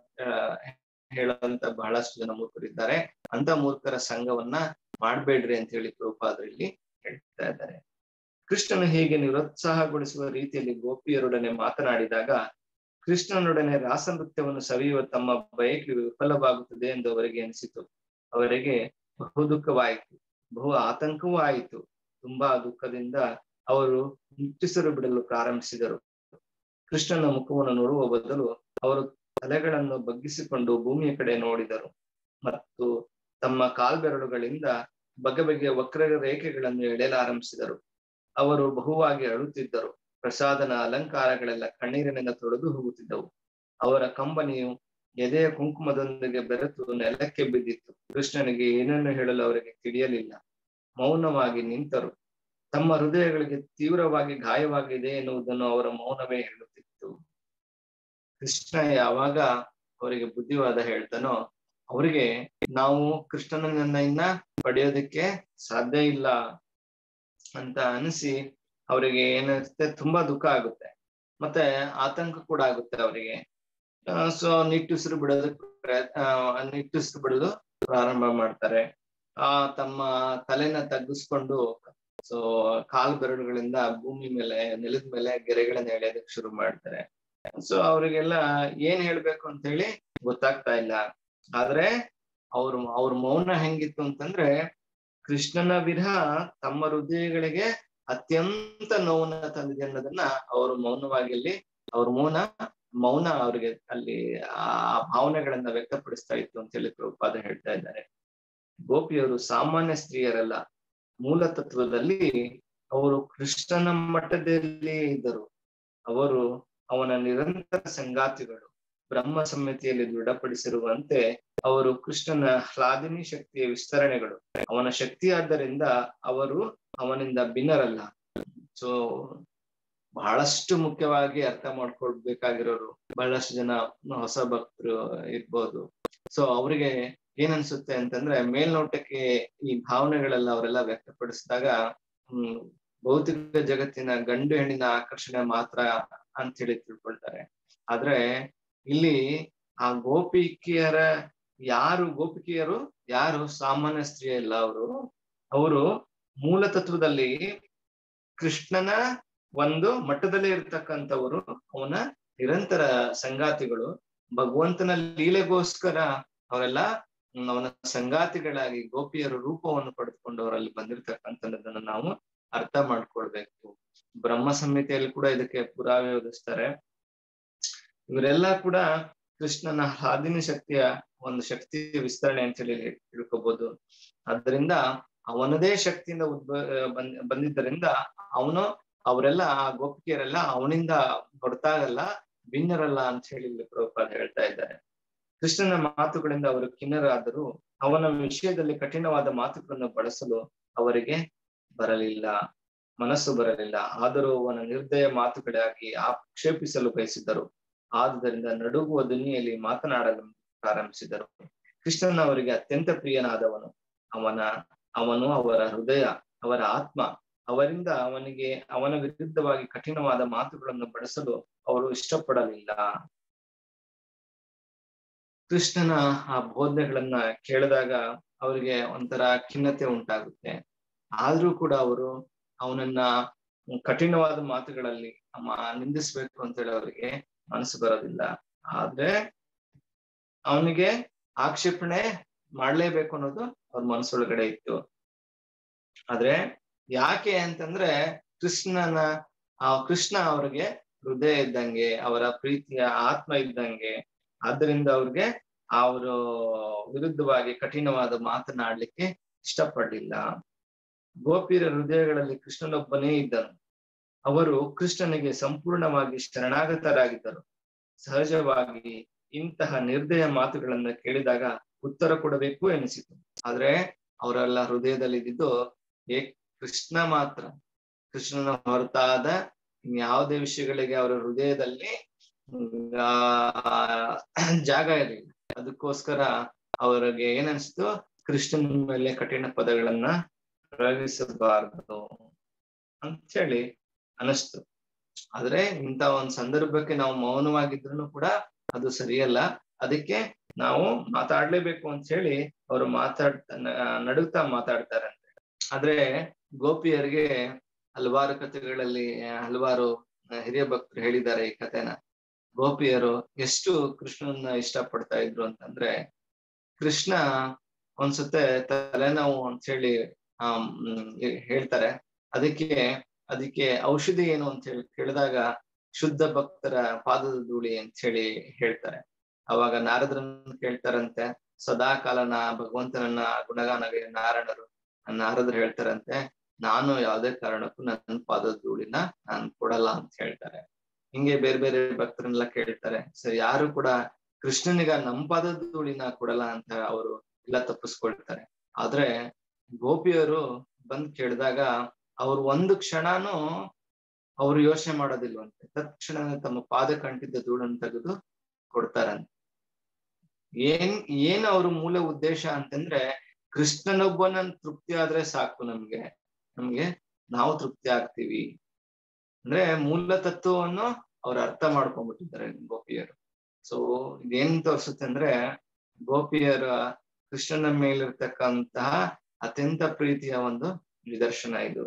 ಹೇಳುವಂತ ಬಹಳಷ್ಟು ಜನ ಮೂರ್ಖರಿದ್ದಾರೆ ಅಂತ ಮೂರ್ಖರ ಸಂಘವನ್ನ ಮಾಡ್ಬೇಡ್ರಿ ಅಂತ ಹೇಳಿ ಪ್ರಭುಪಾದರಲ್ಲಿ ಹೇಳ್ತಾ ಇದ್ದಾರೆ ಕೃಷ್ಣನು ಹೀಗೆ ನಿರುತ್ಸಾಹಗೊಳಿಸುವ ರೀತಿಯಲ್ಲಿ ಗೋಪಿಯರೊಡನೆ ಮಾತನಾಡಿದಾಗ ಕೃಷ್ಣನೊಡನೆ ರಾಸ ನೃತ್ಯವನ್ನು ಸವಿಯುವ ತಮ್ಮ ಬಯಕೆ ವಿಫಲವಾಗುತ್ತದೆ ಎಂದು ಅವರಿಗೆ ಅನಿಸಿತು ಅವರಿಗೆ ಬಹು ದುಃಖವಾಯಿತು ಬಹು ಆತಂಕವೂ ಆಯಿತು ತುಂಬಾ ದುಃಖದಿಂದ ಅವರು ನಿಟ್ಟುಸಿರು ಬಿಡಲು ಪ್ರಾರಂಭಿಸಿದರು ಕೃಷ್ಣನ ಮುಖವನ್ನು ನೋಡುವ ಬದಲು ಅವರು ತಲೆಗಳನ್ನು ಬಗ್ಗಿಸಿಕೊಂಡು ಭೂಮಿಯ ಕಡೆ ನೋಡಿದರು ಮತ್ತು ತಮ್ಮ ಕಾಲ್ಬೆರಳುಗಳಿಂದ ಬಗೆ ಬಗೆಯ ವಕ್ರ ರೇಖೆಗಳನ್ನು ಎಳೆಯಲಾರಂಭಿಸಿದರು ಅವರು ಬಹುವಾಗಿ ಅಳುತ್ತಿದ್ದರು ಪ್ರಸಾದನ ಅಲಂಕಾರಗಳೆಲ್ಲ ಕಣ್ಣೀರಿನಿಂದ ತೊಳೆದು ಹೋಗುತ್ತಿದ್ದವು ಅವರ ಕಂಬನಿಯು ಎದೆಯ ಕುಂಕುಮದೊಂದಿಗೆ ಬೆರೆತು ನೆಲಕ್ಕೆ ಬಿದ್ದಿತ್ತು ಕೃಷ್ಣನಿಗೆ ಏನನ್ನು ಹೇಳಲು ಅವರಿಗೆ ತಿಳಿಯಲಿಲ್ಲ ಮೌನವಾಗಿ ನಿಂತರು ತಮ್ಮ ಹೃದಯಗಳಿಗೆ ತೀವ್ರವಾಗಿ ಗಾಯವಾಗಿದೆ ಎನ್ನುವುದನ್ನು ಅವರ ಮೌನವೇ ಹೇಳುತ್ತಿತ್ತು ಕೃಷ್ಣ ಯಾವಾಗ ಅವರಿಗೆ ಬುದ್ಧಿವಾದ ಹೇಳ್ತಾನೋ ಅವರಿಗೆ ನಾವು ಕೃಷ್ಣನನ್ನ ಇನ್ನ ಪಡೆಯೋದಕ್ಕೆ ಸಾಧ್ಯ ಇಲ್ಲ ಅಂತ ಅನಿಸಿ ಅವರಿಗೆ ಏನಿರುತ್ತೆ ತುಂಬಾ ದುಃಖ ಆಗುತ್ತೆ ಮತ್ತೆ ಆತಂಕ ಕೂಡ ಆಗುತ್ತೆ ಅವರಿಗೆ ಸೊ ನಿಟ್ಟುಸಿರು ಬಿಡೋದಕ್ಕೆ ಪ್ರಯತ್ನ ನಿಟ್ಟುಸಿರು ಬಿಡೋದು ಪ್ರಾರಂಭ ಮಾಡ್ತಾರೆ ಆ ತಮ್ಮ ತಲೆನ ತಗ್ಗಿಸ್ಕೊಂಡು ಸೊ ಕಾಲು ಬೆರಳುಗಳಿಂದ ಭೂಮಿ ಮೇಲೆ ನೆಲದ ಮೇಲೆ ಗೆರೆಗಳನ್ನ ಎಳೆಯೋದಕ್ಕೆ ಶುರು ಮಾಡ್ತಾರೆ ಸೊ ಅವ್ರಿಗೆಲ್ಲ ಏನ್ ಹೇಳ್ಬೇಕು ಅಂತ ಹೇಳಿ ಗೊತ್ತಾಗ್ತಾ ಇಲ್ಲ ಆದ್ರೆ ಅವ್ರ ಅವ್ರ ಮೌನ ಹೆಂಗಿತ್ತು ಅಂತಂದ್ರೆ ಕೃಷ್ಣನ ವಿರಹ ತಮ್ಮ ಹೃದಯಗಳಿಗೆ ಅತ್ಯಂತ ನೋವನ್ನ ತಂದಿದೆ ಅನ್ನೋದನ್ನ ಅವರು ಮೌನವಾಗಿ ಅಲ್ಲಿ ಅವ್ರ ಮೌನ ಮೌನ ಅವ್ರಿಗೆ ಅಲ್ಲಿ ಆ ಭಾವನೆಗಳನ್ನ ವ್ಯಕ್ತಪಡಿಸ್ತಾ ಇತ್ತು ಅಂತ ಹೇಳಿ ಪ್ರಭುಪಾದ ಹೇಳ್ತಾ ಇದ್ದಾರೆ ಗೋಪಿಯವರು ಸಾಮಾನ್ಯ ಸ್ತ್ರೀಯರಲ್ಲ ಮೂಲ ತತ್ವದಲ್ಲಿ ಅವರು ಕೃಷ್ಣನ ಮಟ್ಟದಲ್ಲಿ ಇದ್ದರು ಅವರು ಅವನ ನಿರಂತರ ಸಂಗಾತಿಗಳು ಬ್ರಹ್ಮ ಸಮಿತಿಯಲ್ಲಿ ದೃಢಪಡಿಸಿರುವಂತೆ ಅವರು ಕೃಷ್ಣನ ಹ್ಲಾದಿನಿ ಶಕ್ತಿಯ ವಿಸ್ತರಣೆಗಳು ಅವನ ಶಕ್ತಿ ಆದ್ದರಿಂದ ಅವರು ಅವನಿಂದ ಭಿನ್ನರಲ್ಲ ಸೊ ಬಹಳಷ್ಟು ಮುಖ್ಯವಾಗಿ ಅರ್ಥ ಮಾಡ್ಕೊಳ್ಬೇಕಾಗಿರೋರು ಬಹಳಷ್ಟು ಜನ ಹೊಸ ಭಕ್ತರು ಇರ್ಬೋದು ಸೊ ಅವ್ರಿಗೆ ಏನನ್ಸುತ್ತೆ ಅಂತಂದ್ರೆ ಮೇಲ್ನೋಟಕ್ಕೆ ಈ ಭಾವನೆಗಳೆಲ್ಲ ಅವರೆಲ್ಲ ವ್ಯಕ್ತಪಡಿಸಿದಾಗ ಹ್ಮ್ ಭೌತಿಕ ಜಗತ್ತಿನ ಗಂಡು ಹೆಣ್ಣಿನ ಆಕರ್ಷಣೆ ಮಾತ್ರ ಅಂತ ಹೇಳಿ ತಿಳ್ಕೊಳ್ತಾರೆ ಆದ್ರೆ ಇಲ್ಲಿ ಆ ಗೋಪಿಕೆಯರ ಯಾರು ಗೋಪಿಕೆಯರು ಯಾರು ಸಾಮಾನ್ಯ ಸ್ತ್ರೀ ಅಲ್ಲ ಅವರು ಅವರು ಮೂಲ ತತ್ವದಲ್ಲಿ ಕೃಷ್ಣನ ಒಂದು ಮಟ್ಟದಲ್ಲೇ ಇರ್ತಕ್ಕಂಥವರು ಅವನ ನಿರಂತರ ಸಂಗಾತಿಗಳು ಭಗವಂತನ ಲೀಲೆಗೋಸ್ಕರ ಅವರೆಲ್ಲ ಅವನ ಸಂಗಾತಿಗಳಾಗಿ ಗೋಪಿಯರ ರೂಪವನ್ನು ಪಡೆದುಕೊಂಡು ಅವರಲ್ಲಿ ಬಂದಿರತಕ್ಕಂಥದ್ದನ್ನ ನಾವು ಅರ್ಥ ಮಾಡ್ಕೊಳ್ಬೇಕು ಬ್ರಹ್ಮ ಸಂಹಿತೆಯಲ್ಲಿ ಕೂಡ ಇದಕ್ಕೆ ಪುರಾವೆ ಒದಗಿಸ್ತಾರೆ ಇವರೆಲ್ಲ ಕೂಡ ಕೃಷ್ಣನ ಹಾದಿನಿ ಶಕ್ತಿಯ ಒಂದು ಶಕ್ತಿ ವಿಸ್ತರಣೆ ಅಂತ ಹೇಳಿ ತಿಳ್ಕೊಬಹುದು ಅದರಿಂದ ಅವನದೇ ಶಕ್ತಿಯಿಂದ ಉದ್ಭ ಬಂದ್ ಬಂದಿದ್ದರಿಂದ ಅವನು ಅವರೆಲ್ಲ ಆ ಗೋಪಿಕೆಯರೆಲ್ಲ ಅವನಿಂದ ಹೊರತಾಗಲ್ಲ ಭಿನ್ನರಲ್ಲ ಅಂತ ಹೇಳಿ ಇಲ್ಲಿ ಪ್ರಭುಪಾದ ಹೇಳ್ತಾ ಇದ್ದಾರೆ ಕೃಷ್ಣನ ಮಾತುಗಳಿಂದ ಅವರು ಖಿನ್ನರಾದರೂ ಅವನ ವಿಷಯದಲ್ಲಿ ಕಠಿಣವಾದ ಮಾತುಗಳನ್ನು ಬಳಸಲು ಅವರಿಗೆ ಬರಲಿಲ್ಲ ಮನಸ್ಸು ಬರಲಿಲ್ಲ ಆದರೂ ಅವನ ನಿರ್ದಯ ಮಾತುಗಳಾಗಿ ಆಕ್ಷೇಪಿಸಲು ಬಯಸಿದ್ದರು ಆದುದರಿಂದ ನಡುಗುವ ಧ್ವನಿಯಲ್ಲಿ ಮಾತನಾಡಲು ಪ್ರಾರಂಭಿಸಿದರು ಕೃಷ್ಣನ ಅವರಿಗೆ ಅತ್ಯಂತ ಪ್ರಿಯನಾದವನು ಅವನ ಅವನು ಅವರ ಹೃದಯ ಅವರ ಆತ್ಮ ಅವರಿಂದ ಅವನಿಗೆ ಅವನ ವಿರುದ್ಧವಾಗಿ ಕಠಿಣವಾದ ಮಾತುಗಳನ್ನು ಬಳಸಲು ಅವರು ಇಷ್ಟಪಡಲಿಲ್ಲ ಕೃಷ್ಣನ ಆ ಬೋಧನೆಗಳನ್ನ ಕೇಳಿದಾಗ ಅವರಿಗೆ ಒಂಥರ ಖಿನ್ನತೆ ಉಂಟಾಗುತ್ತೆ ಆದ್ರೂ ಕೂಡ ಅವರು ಅವನನ್ನ ಕಠಿಣವಾದ ಮಾತುಗಳಲ್ಲಿ ಅಮ್ಮ ನಿಂದಿಸ್ಬೇಕು ಅಂತ ಹೇಳಿ ಅವರಿಗೆ ಮನಸ್ಸು ಬರೋದಿಲ್ಲ ಆದ್ರೆ ಅವನಿಗೆ ಆಕ್ಷೇಪಣೆ ಮಾಡ್ಲೇಬೇಕು ಅನ್ನೋದು ಅವ್ರ ಮನಸ್ಸೊಳಗಡೆ ಇತ್ತು ಆದ್ರೆ ಯಾಕೆ ಅಂತಂದ್ರೆ ಕೃಷ್ಣನ ಆ ಕೃಷ್ಣ ಅವ್ರಿಗೆ ಹೃದಯ ಇದ್ದಂಗೆ ಅವರ ಪ್ರೀತಿಯ ಆತ್ಮ ಇದ್ದಂಗೆ ಆದ್ದರಿಂದ ಅವ್ರಿಗೆ ಅವರು ವಿರುದ್ಧವಾಗಿ ಕಠಿಣವಾದ ಮಾತನಾಡ್ಲಿಕ್ಕೆ ಇಷ್ಟಪಡ್ಲಿಲ್ಲ ಗೋಪಿಯರ ಹೃದಯಗಳಲ್ಲಿ ಕೃಷ್ಣನೊಬ್ಬನೇ ಇದ್ದನು ಅವರು ಕೃಷ್ಣನಿಗೆ ಸಂಪೂರ್ಣವಾಗಿ ಶರಣಾಗತರಾಗಿದ್ದರು ಸಹಜವಾಗಿ ಇಂತಹ ನಿರ್ದಯ ಮಾತುಗಳನ್ನ ಕೇಳಿದಾಗ ಉತ್ತರ ಕೊಡಬೇಕು ಎನಿಸಿತು ಆದ್ರೆ ಅವರೆಲ್ಲ ಹೃದಯದಲ್ಲಿ ಇದ್ದಿದ್ದು ಏ ಕೃಷ್ಣ ಮಾತ್ರ ಕೃಷ್ಣನ ಹೊರತಾದ ಯಾವುದೇ ವಿಷಯಗಳಿಗೆ ಅವರ ಹೃದಯದಲ್ಲಿ ಆ ಜಾಗ ಇರಲಿಲ್ಲ ಅದಕ್ಕೋಸ್ಕರ ಅವರಿಗೆ ಏನನ್ಸ್ತು ಕೃಷ್ಣನ ಮೇಲೆ ಕಠಿಣ ಪದಗಳನ್ನ ಪ್ರಯೋಗಿಸಬಾರದು ಅಂತ ಹೇಳಿ ಅನಿಸ್ತು ಆದ್ರೆ ಇಂತ ಒಂದ್ ಸಂದರ್ಭಕ್ಕೆ ನಾವು ಮೌನವಾಗಿದ್ರು ಕೂಡ ಅದು ಸರಿಯಲ್ಲ ಅದಕ್ಕೆ ನಾವು ಮಾತಾಡ್ಲೇಬೇಕು ಅಂತ ಹೇಳಿ ಅವರು ಮಾತಾಡ್ತಾ ನಡುಗ್ತಾ ಮಾತಾಡ್ತಾರಂತೆ ಆದ್ರೆ ಗೋಪಿಯರಿಗೆ ಹಲವಾರು ಕಥೆಗಳಲ್ಲಿ ಹಲವಾರು ಹಿರಿಯ ಭಕ್ತರು ಹೇಳಿದ್ದಾರೆ ಈ ಕಥೆನ ಗೋಪಿಯರು ಎಷ್ಟು ಕೃಷ್ಣನ ಇಷ್ಟ ಪಡ್ತಾ ಇದ್ರು ಅಂತಂದ್ರೆ ಕೃಷ್ಣ ಒಂದ್ಸತೆ ತಲೆನೋವು ಅಂತ ಹೇಳಿ ಆ ಹೇಳ್ತಾರೆ ಅದಕ್ಕೆ ಅದಕ್ಕೆ ಔಷಧಿ ಏನು ಅಂತ ಹೇಳಿ ಕೇಳಿದಾಗ ಶುದ್ಧ ಭಕ್ತರ ಪಾದದ ಧೂಳಿ ಅಂತ ಹೇಳಿ ಹೇಳ್ತಾರೆ ಅವಾಗ ನಾರದ್ರನ್ನ ಕೇಳ್ತಾರಂತೆ ಸದಾ ಕಾಲನ ಭಗವಂತನನ್ನ ಗುಣಗಾನಗೆ ನಾರಾಯಣರು ನಾರದ್ರು ಹೇಳ್ತಾರಂತೆ ನಾನು ಯಾವುದೇ ಕಾರಣಕ್ಕೂ ನನ್ನ ಪಾದದ ಧೂಳಿನ ನಾನು ಕೊಡಲ್ಲ ಅಂತ ಹೇಳ್ತಾರೆ ಹಿಂಗೆ ಬೇರೆ ಬೇರೆ ಭಕ್ತರನ್ನೆಲ್ಲ ಕೇಳ್ತಾರೆ ಸರಿ ಯಾರು ಕೂಡ ಕೃಷ್ಣನಿಗ ನಮ್ಮ ಪಾದದ ಧೂಳಿನ ಕೊಡಲ್ಲ ಅಂತ ಅವರು ಎಲ್ಲ ತಪ್ಪಿಸ್ಕೊಳ್ತಾರೆ ಆದ್ರೆ ಗೋಪಿಯರು ಬಂದ್ ಕೇಳಿದಾಗ ಅವ್ರು ಒಂದು ಕ್ಷಣನೂ ಅವ್ರು ಯೋಚನೆ ಮಾಡೋದಿಲ್ವಂತೆ ತಕ್ಷಣ ತಮ್ಮ ಪಾದ ಕಂಟಿದ್ದ ಧೂಳನ್ನು ತೆಗೆದು ಕೊಡ್ತಾರಂತೆ ಏನ್ ಏನ್ ಅವ್ರ ಮೂಲ ಉದ್ದೇಶ ಅಂತಂದ್ರೆ ಕೃಷ್ಣನೊಬ್ಬನ ತೃಪ್ತಿ ಆದ್ರೆ ಸಾಕು ನಮ್ಗೆ ನಮ್ಗೆ ನಾವು ತೃಪ್ತಿ ಆಗ್ತೀವಿ ಅಂದ್ರೆ ಮೂಲ ತತ್ವವನ್ನು ಅವ್ರು ಅರ್ಥ ಮಾಡ್ಕೊಂಡ್ಬಿಟ್ಟಿದ್ದಾರೆ ಗೋಪಿಯರು ಸೊ ಇದೇನ್ ತೋರ್ಸುತ್ತೆ ಅಂದ್ರೆ ಗೋಪಿಯರ ಕೃಷ್ಣನ ಮೇಲಿರ್ತಕ್ಕಂತಹ ಅತ್ಯಂತ ಪ್ರೀತಿಯ ಒಂದು ನಿದರ್ಶನ ಇದು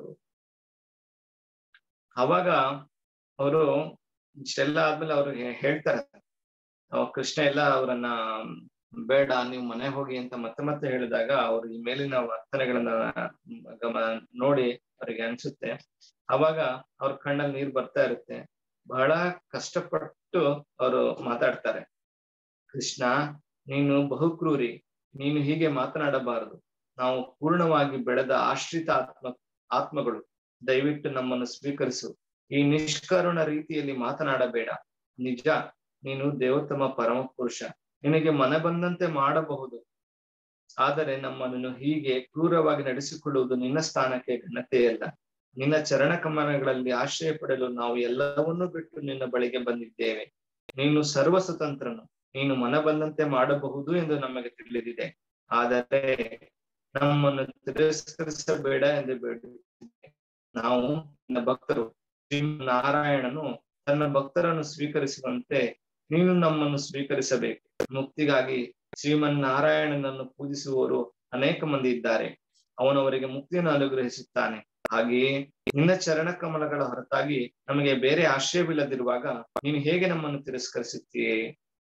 ಅವಾಗ ಅವರು ಇಷ್ಟೆಲ್ಲ ಆದ್ಮೇಲೆ ಅವ್ರಿಗೆ ಹೇಳ್ತಾರೆ ಕೃಷ್ಣ ಎಲ್ಲ ಅವರನ್ನ ಬೇಡ ನೀವು ಮನೆ ಹೋಗಿ ಅಂತ ಮತ್ತೆ ಮತ್ತೆ ಹೇಳಿದಾಗ ಅವ್ರು ಈ ಮೇಲಿನ ವರ್ತನೆಗಳನ್ನ ಗಮ ನೋಡಿ ಅವ್ರಿಗೆ ಅನ್ಸುತ್ತೆ ಅವಾಗ ಅವ್ರ ಕಣ್ಣಲ್ಲಿ ನೀರ್ ಬರ್ತಾ ಇರುತ್ತೆ ಬಹಳ ಕಷ್ಟಪಟ್ಟು ಅವರು ಮಾತಾಡ್ತಾರೆ ಕೃಷ್ಣ ನೀನು ಬಹುಕ್ರೂರಿ ನೀನು ಹೀಗೆ ಮಾತನಾಡಬಾರದು ನಾವು ಪೂರ್ಣವಾಗಿ ಬೆಳೆದ ಆಶ್ರಿತ ಆತ್ಮ ಆತ್ಮಗಳು ದಯವಿಟ್ಟು ನಮ್ಮನ್ನು ಸ್ವೀಕರಿಸು ಈ ನಿಷ್ಕರುಣ ರೀತಿಯಲ್ಲಿ ಮಾತನಾಡಬೇಡ ನಿಜ ನೀನು ದೇವೋತ್ತಮ ಪರಮ ಪುರುಷ ನಿನಗೆ ಮನ ಬಂದಂತೆ ಮಾಡಬಹುದು ಆದರೆ ನಮ್ಮನ್ನು ಹೀಗೆ ಕ್ರೂರವಾಗಿ ನಡೆಸಿಕೊಳ್ಳುವುದು ನಿನ್ನ ಸ್ಥಾನಕ್ಕೆ ಘನತೆಯಲ್ಲ ನಿನ್ನ ಚರಣ ಕಮನಗಳಲ್ಲಿ ಆಶ್ರಯ ಪಡೆಯಲು ನಾವು ಎಲ್ಲವನ್ನೂ ಬಿಟ್ಟು ನಿನ್ನ ಬಳಿಗೆ ಬಂದಿದ್ದೇವೆ ನೀನು ಸರ್ವ ಸ್ವತಂತ್ರನು ನೀನು ಮನ ಬಂದಂತೆ ಮಾಡಬಹುದು ಎಂದು ನಮಗೆ ತಿಳಿದಿದೆ ಆದರೆ ನಮ್ಮನ್ನು ತಿರಸ್ಕರಿಸಬೇಡ ಎಂದು ಬೇಡುತ್ತೇನೆ ನಾವು ನಿನ್ನ ಭಕ್ತರು ಶ್ರೀನಾರಾಯಣನು ತನ್ನ ಭಕ್ತರನ್ನು ಸ್ವೀಕರಿಸುವಂತೆ ನೀನು ನಮ್ಮನ್ನು ಸ್ವೀಕರಿಸಬೇಕು ಮುಕ್ತಿಗಾಗಿ ಶ್ರೀಮನ್ನಾರಾಯಣನನ್ನು ಪೂಜಿಸುವವರು ಅನೇಕ ಮಂದಿ ಇದ್ದಾರೆ ಅವನವರಿಗೆ ಮುಕ್ತಿಯನ್ನು ಅನುಗ್ರಹಿಸುತ್ತಾನೆ ಹಾಗೆಯೇ ನಿನ್ನ ಚರಣ ಕಮಲಗಳ ಹೊರತಾಗಿ ನಮಗೆ ಬೇರೆ ಆಶ್ರಯವಿಲ್ಲದಿರುವಾಗ ನೀನು ಹೇಗೆ ನಮ್ಮನ್ನು ತಿರಸ್ಕರಿಸುತ್ತೀಯೇ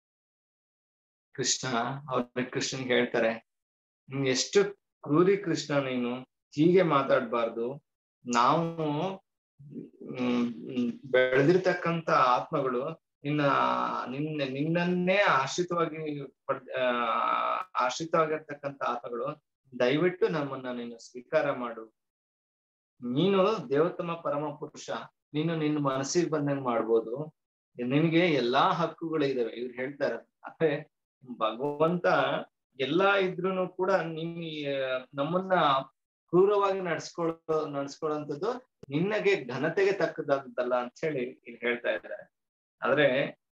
ಕೃಷ್ಣ ಅವ್ರ ಕೃಷ್ಣನ್ ಹೇಳ್ತಾರೆ ನೀನ್ ಎಷ್ಟು ಕ್ರೂರಿ ಕೃಷ್ಣ ನೀನು ಹೀಗೆ ಮಾತಾಡ್ಬಾರ್ದು ನಾವು ಹ್ಮ್ ಬೆಳೆದಿರ್ತಕ್ಕಂತ ಆತ್ಮಗಳು ನಿನ್ನ ನಿನ್ನ ನಿನ್ನನ್ನೇ ಆಶ್ರಿತವಾಗಿ ಪಡ್ ಆ ಆಶ್ರಿತವಾಗಿರ್ತಕ್ಕಂತ ಆತ್ಮಗಳು ದಯವಿಟ್ಟು ನಮ್ಮನ್ನ ನೀನು ಸ್ವೀಕಾರ ಮಾಡು ನೀನು ದೇವೋತ್ತಮ ಪರಮ ಪುರುಷ ನೀನು ನಿನ್ನ ಮನಸ್ಸಿಗೆ ಬಂದಂಗ್ ಮಾಡ್ಬೋದು ನಿನಗೆ ಎಲ್ಲಾ ಹಕ್ಕುಗಳು ಇದಾವೆ ಇವ್ರು ಹೇಳ್ತಾರೆ ಅಂದ್ರೆ ಭಗವಂತ ಎಲ್ಲಾ ಇದ್ರೂನು ಕೂಡ ನಿನ್ ನಮ್ಮನ್ನ ಕ್ರೂರವಾಗಿ ನಡ್ಸ್ಕೊಳ್ಳೋ ನಡ್ಸ್ಕೊಳ್ಳೋಂಥದ್ದು ನಿನ್ನಗೆ ಘನತೆಗೆ ತಕ್ಕದಾದಲ್ಲ ಅಂತ ಹೇಳಿ ಇಲ್ಲಿ ಹೇಳ್ತಾ ಇದ್ದಾರೆ ಆದ್ರೆ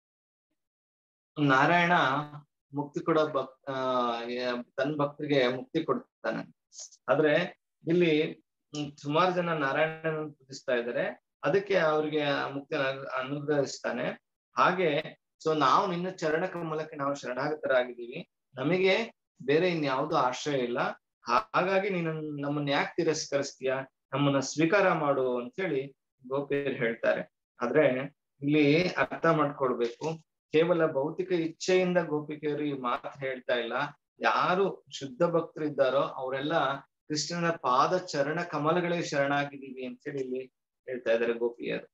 ನಾರಾಯಣ ಮುಕ್ತಿ ಕೊಡೋ ಭಕ್ ಆ ತನ್ನ ಭಕ್ತರಿಗೆ ಮುಕ್ತಿ ಕೊಡ್ತಾನೆ ಆದ್ರೆ ಇಲ್ಲಿ ಸುಮಾರು ಜನ ನಾರಾಯಣನ ಪೂಜಿಸ್ತಾ ಇದ್ದಾರೆ ಅದಕ್ಕೆ ಅವ್ರಿಗೆ ಮುಕ್ತಿ ಅನುಗ್ರಹಿಸ್ತಾನೆ ಹಾಗೆ ಸೊ ನಾವು ನಿನ್ನ ಚರಣ ಕಮಲಕ್ಕೆ ನಾವು ಶರಣಾಗತರಾಗಿದ್ದೀವಿ ನಮಗೆ ಬೇರೆ ಇನ್ಯಾವುದೂ ಆಶ್ರಯ ಇಲ್ಲ ಹಾಗಾಗಿ ನೀನು ನಮ್ಮನ್ನ ಯಾಕೆ ತಿರಸ್ಕರಿಸ್ತೀಯ ನಮ್ಮನ್ನ ಸ್ವೀಕಾರ ಮಾಡು ಅಂತೇಳಿ ಗೋಪಿಯರು ಹೇಳ್ತಾರೆ ಆದ್ರೆ ಇಲ್ಲಿ ಅರ್ಥ ಮಾಡ್ಕೊಳ್ಬೇಕು ಕೇವಲ ಭೌತಿಕ ಇಚ್ಛೆಯಿಂದ ಗೋಪಿಕೆಯರು ಈ ಮಾತು ಹೇಳ್ತಾ ಇಲ್ಲ ಯಾರು ಶುದ್ಧ ಭಕ್ತರು ಇದ್ದಾರೋ ಅವರೆಲ್ಲ ಕೃಷ್ಣನ ಪಾದ ಚರಣ ಕಮಲಗಳಿಗೆ ಶರಣಾಗಿದ್ದೀವಿ ಅಂತೇಳಿ ಇಲ್ಲಿ ಹೇಳ್ತಾ ಇದ್ದಾರೆ ಗೋಪಿಯರು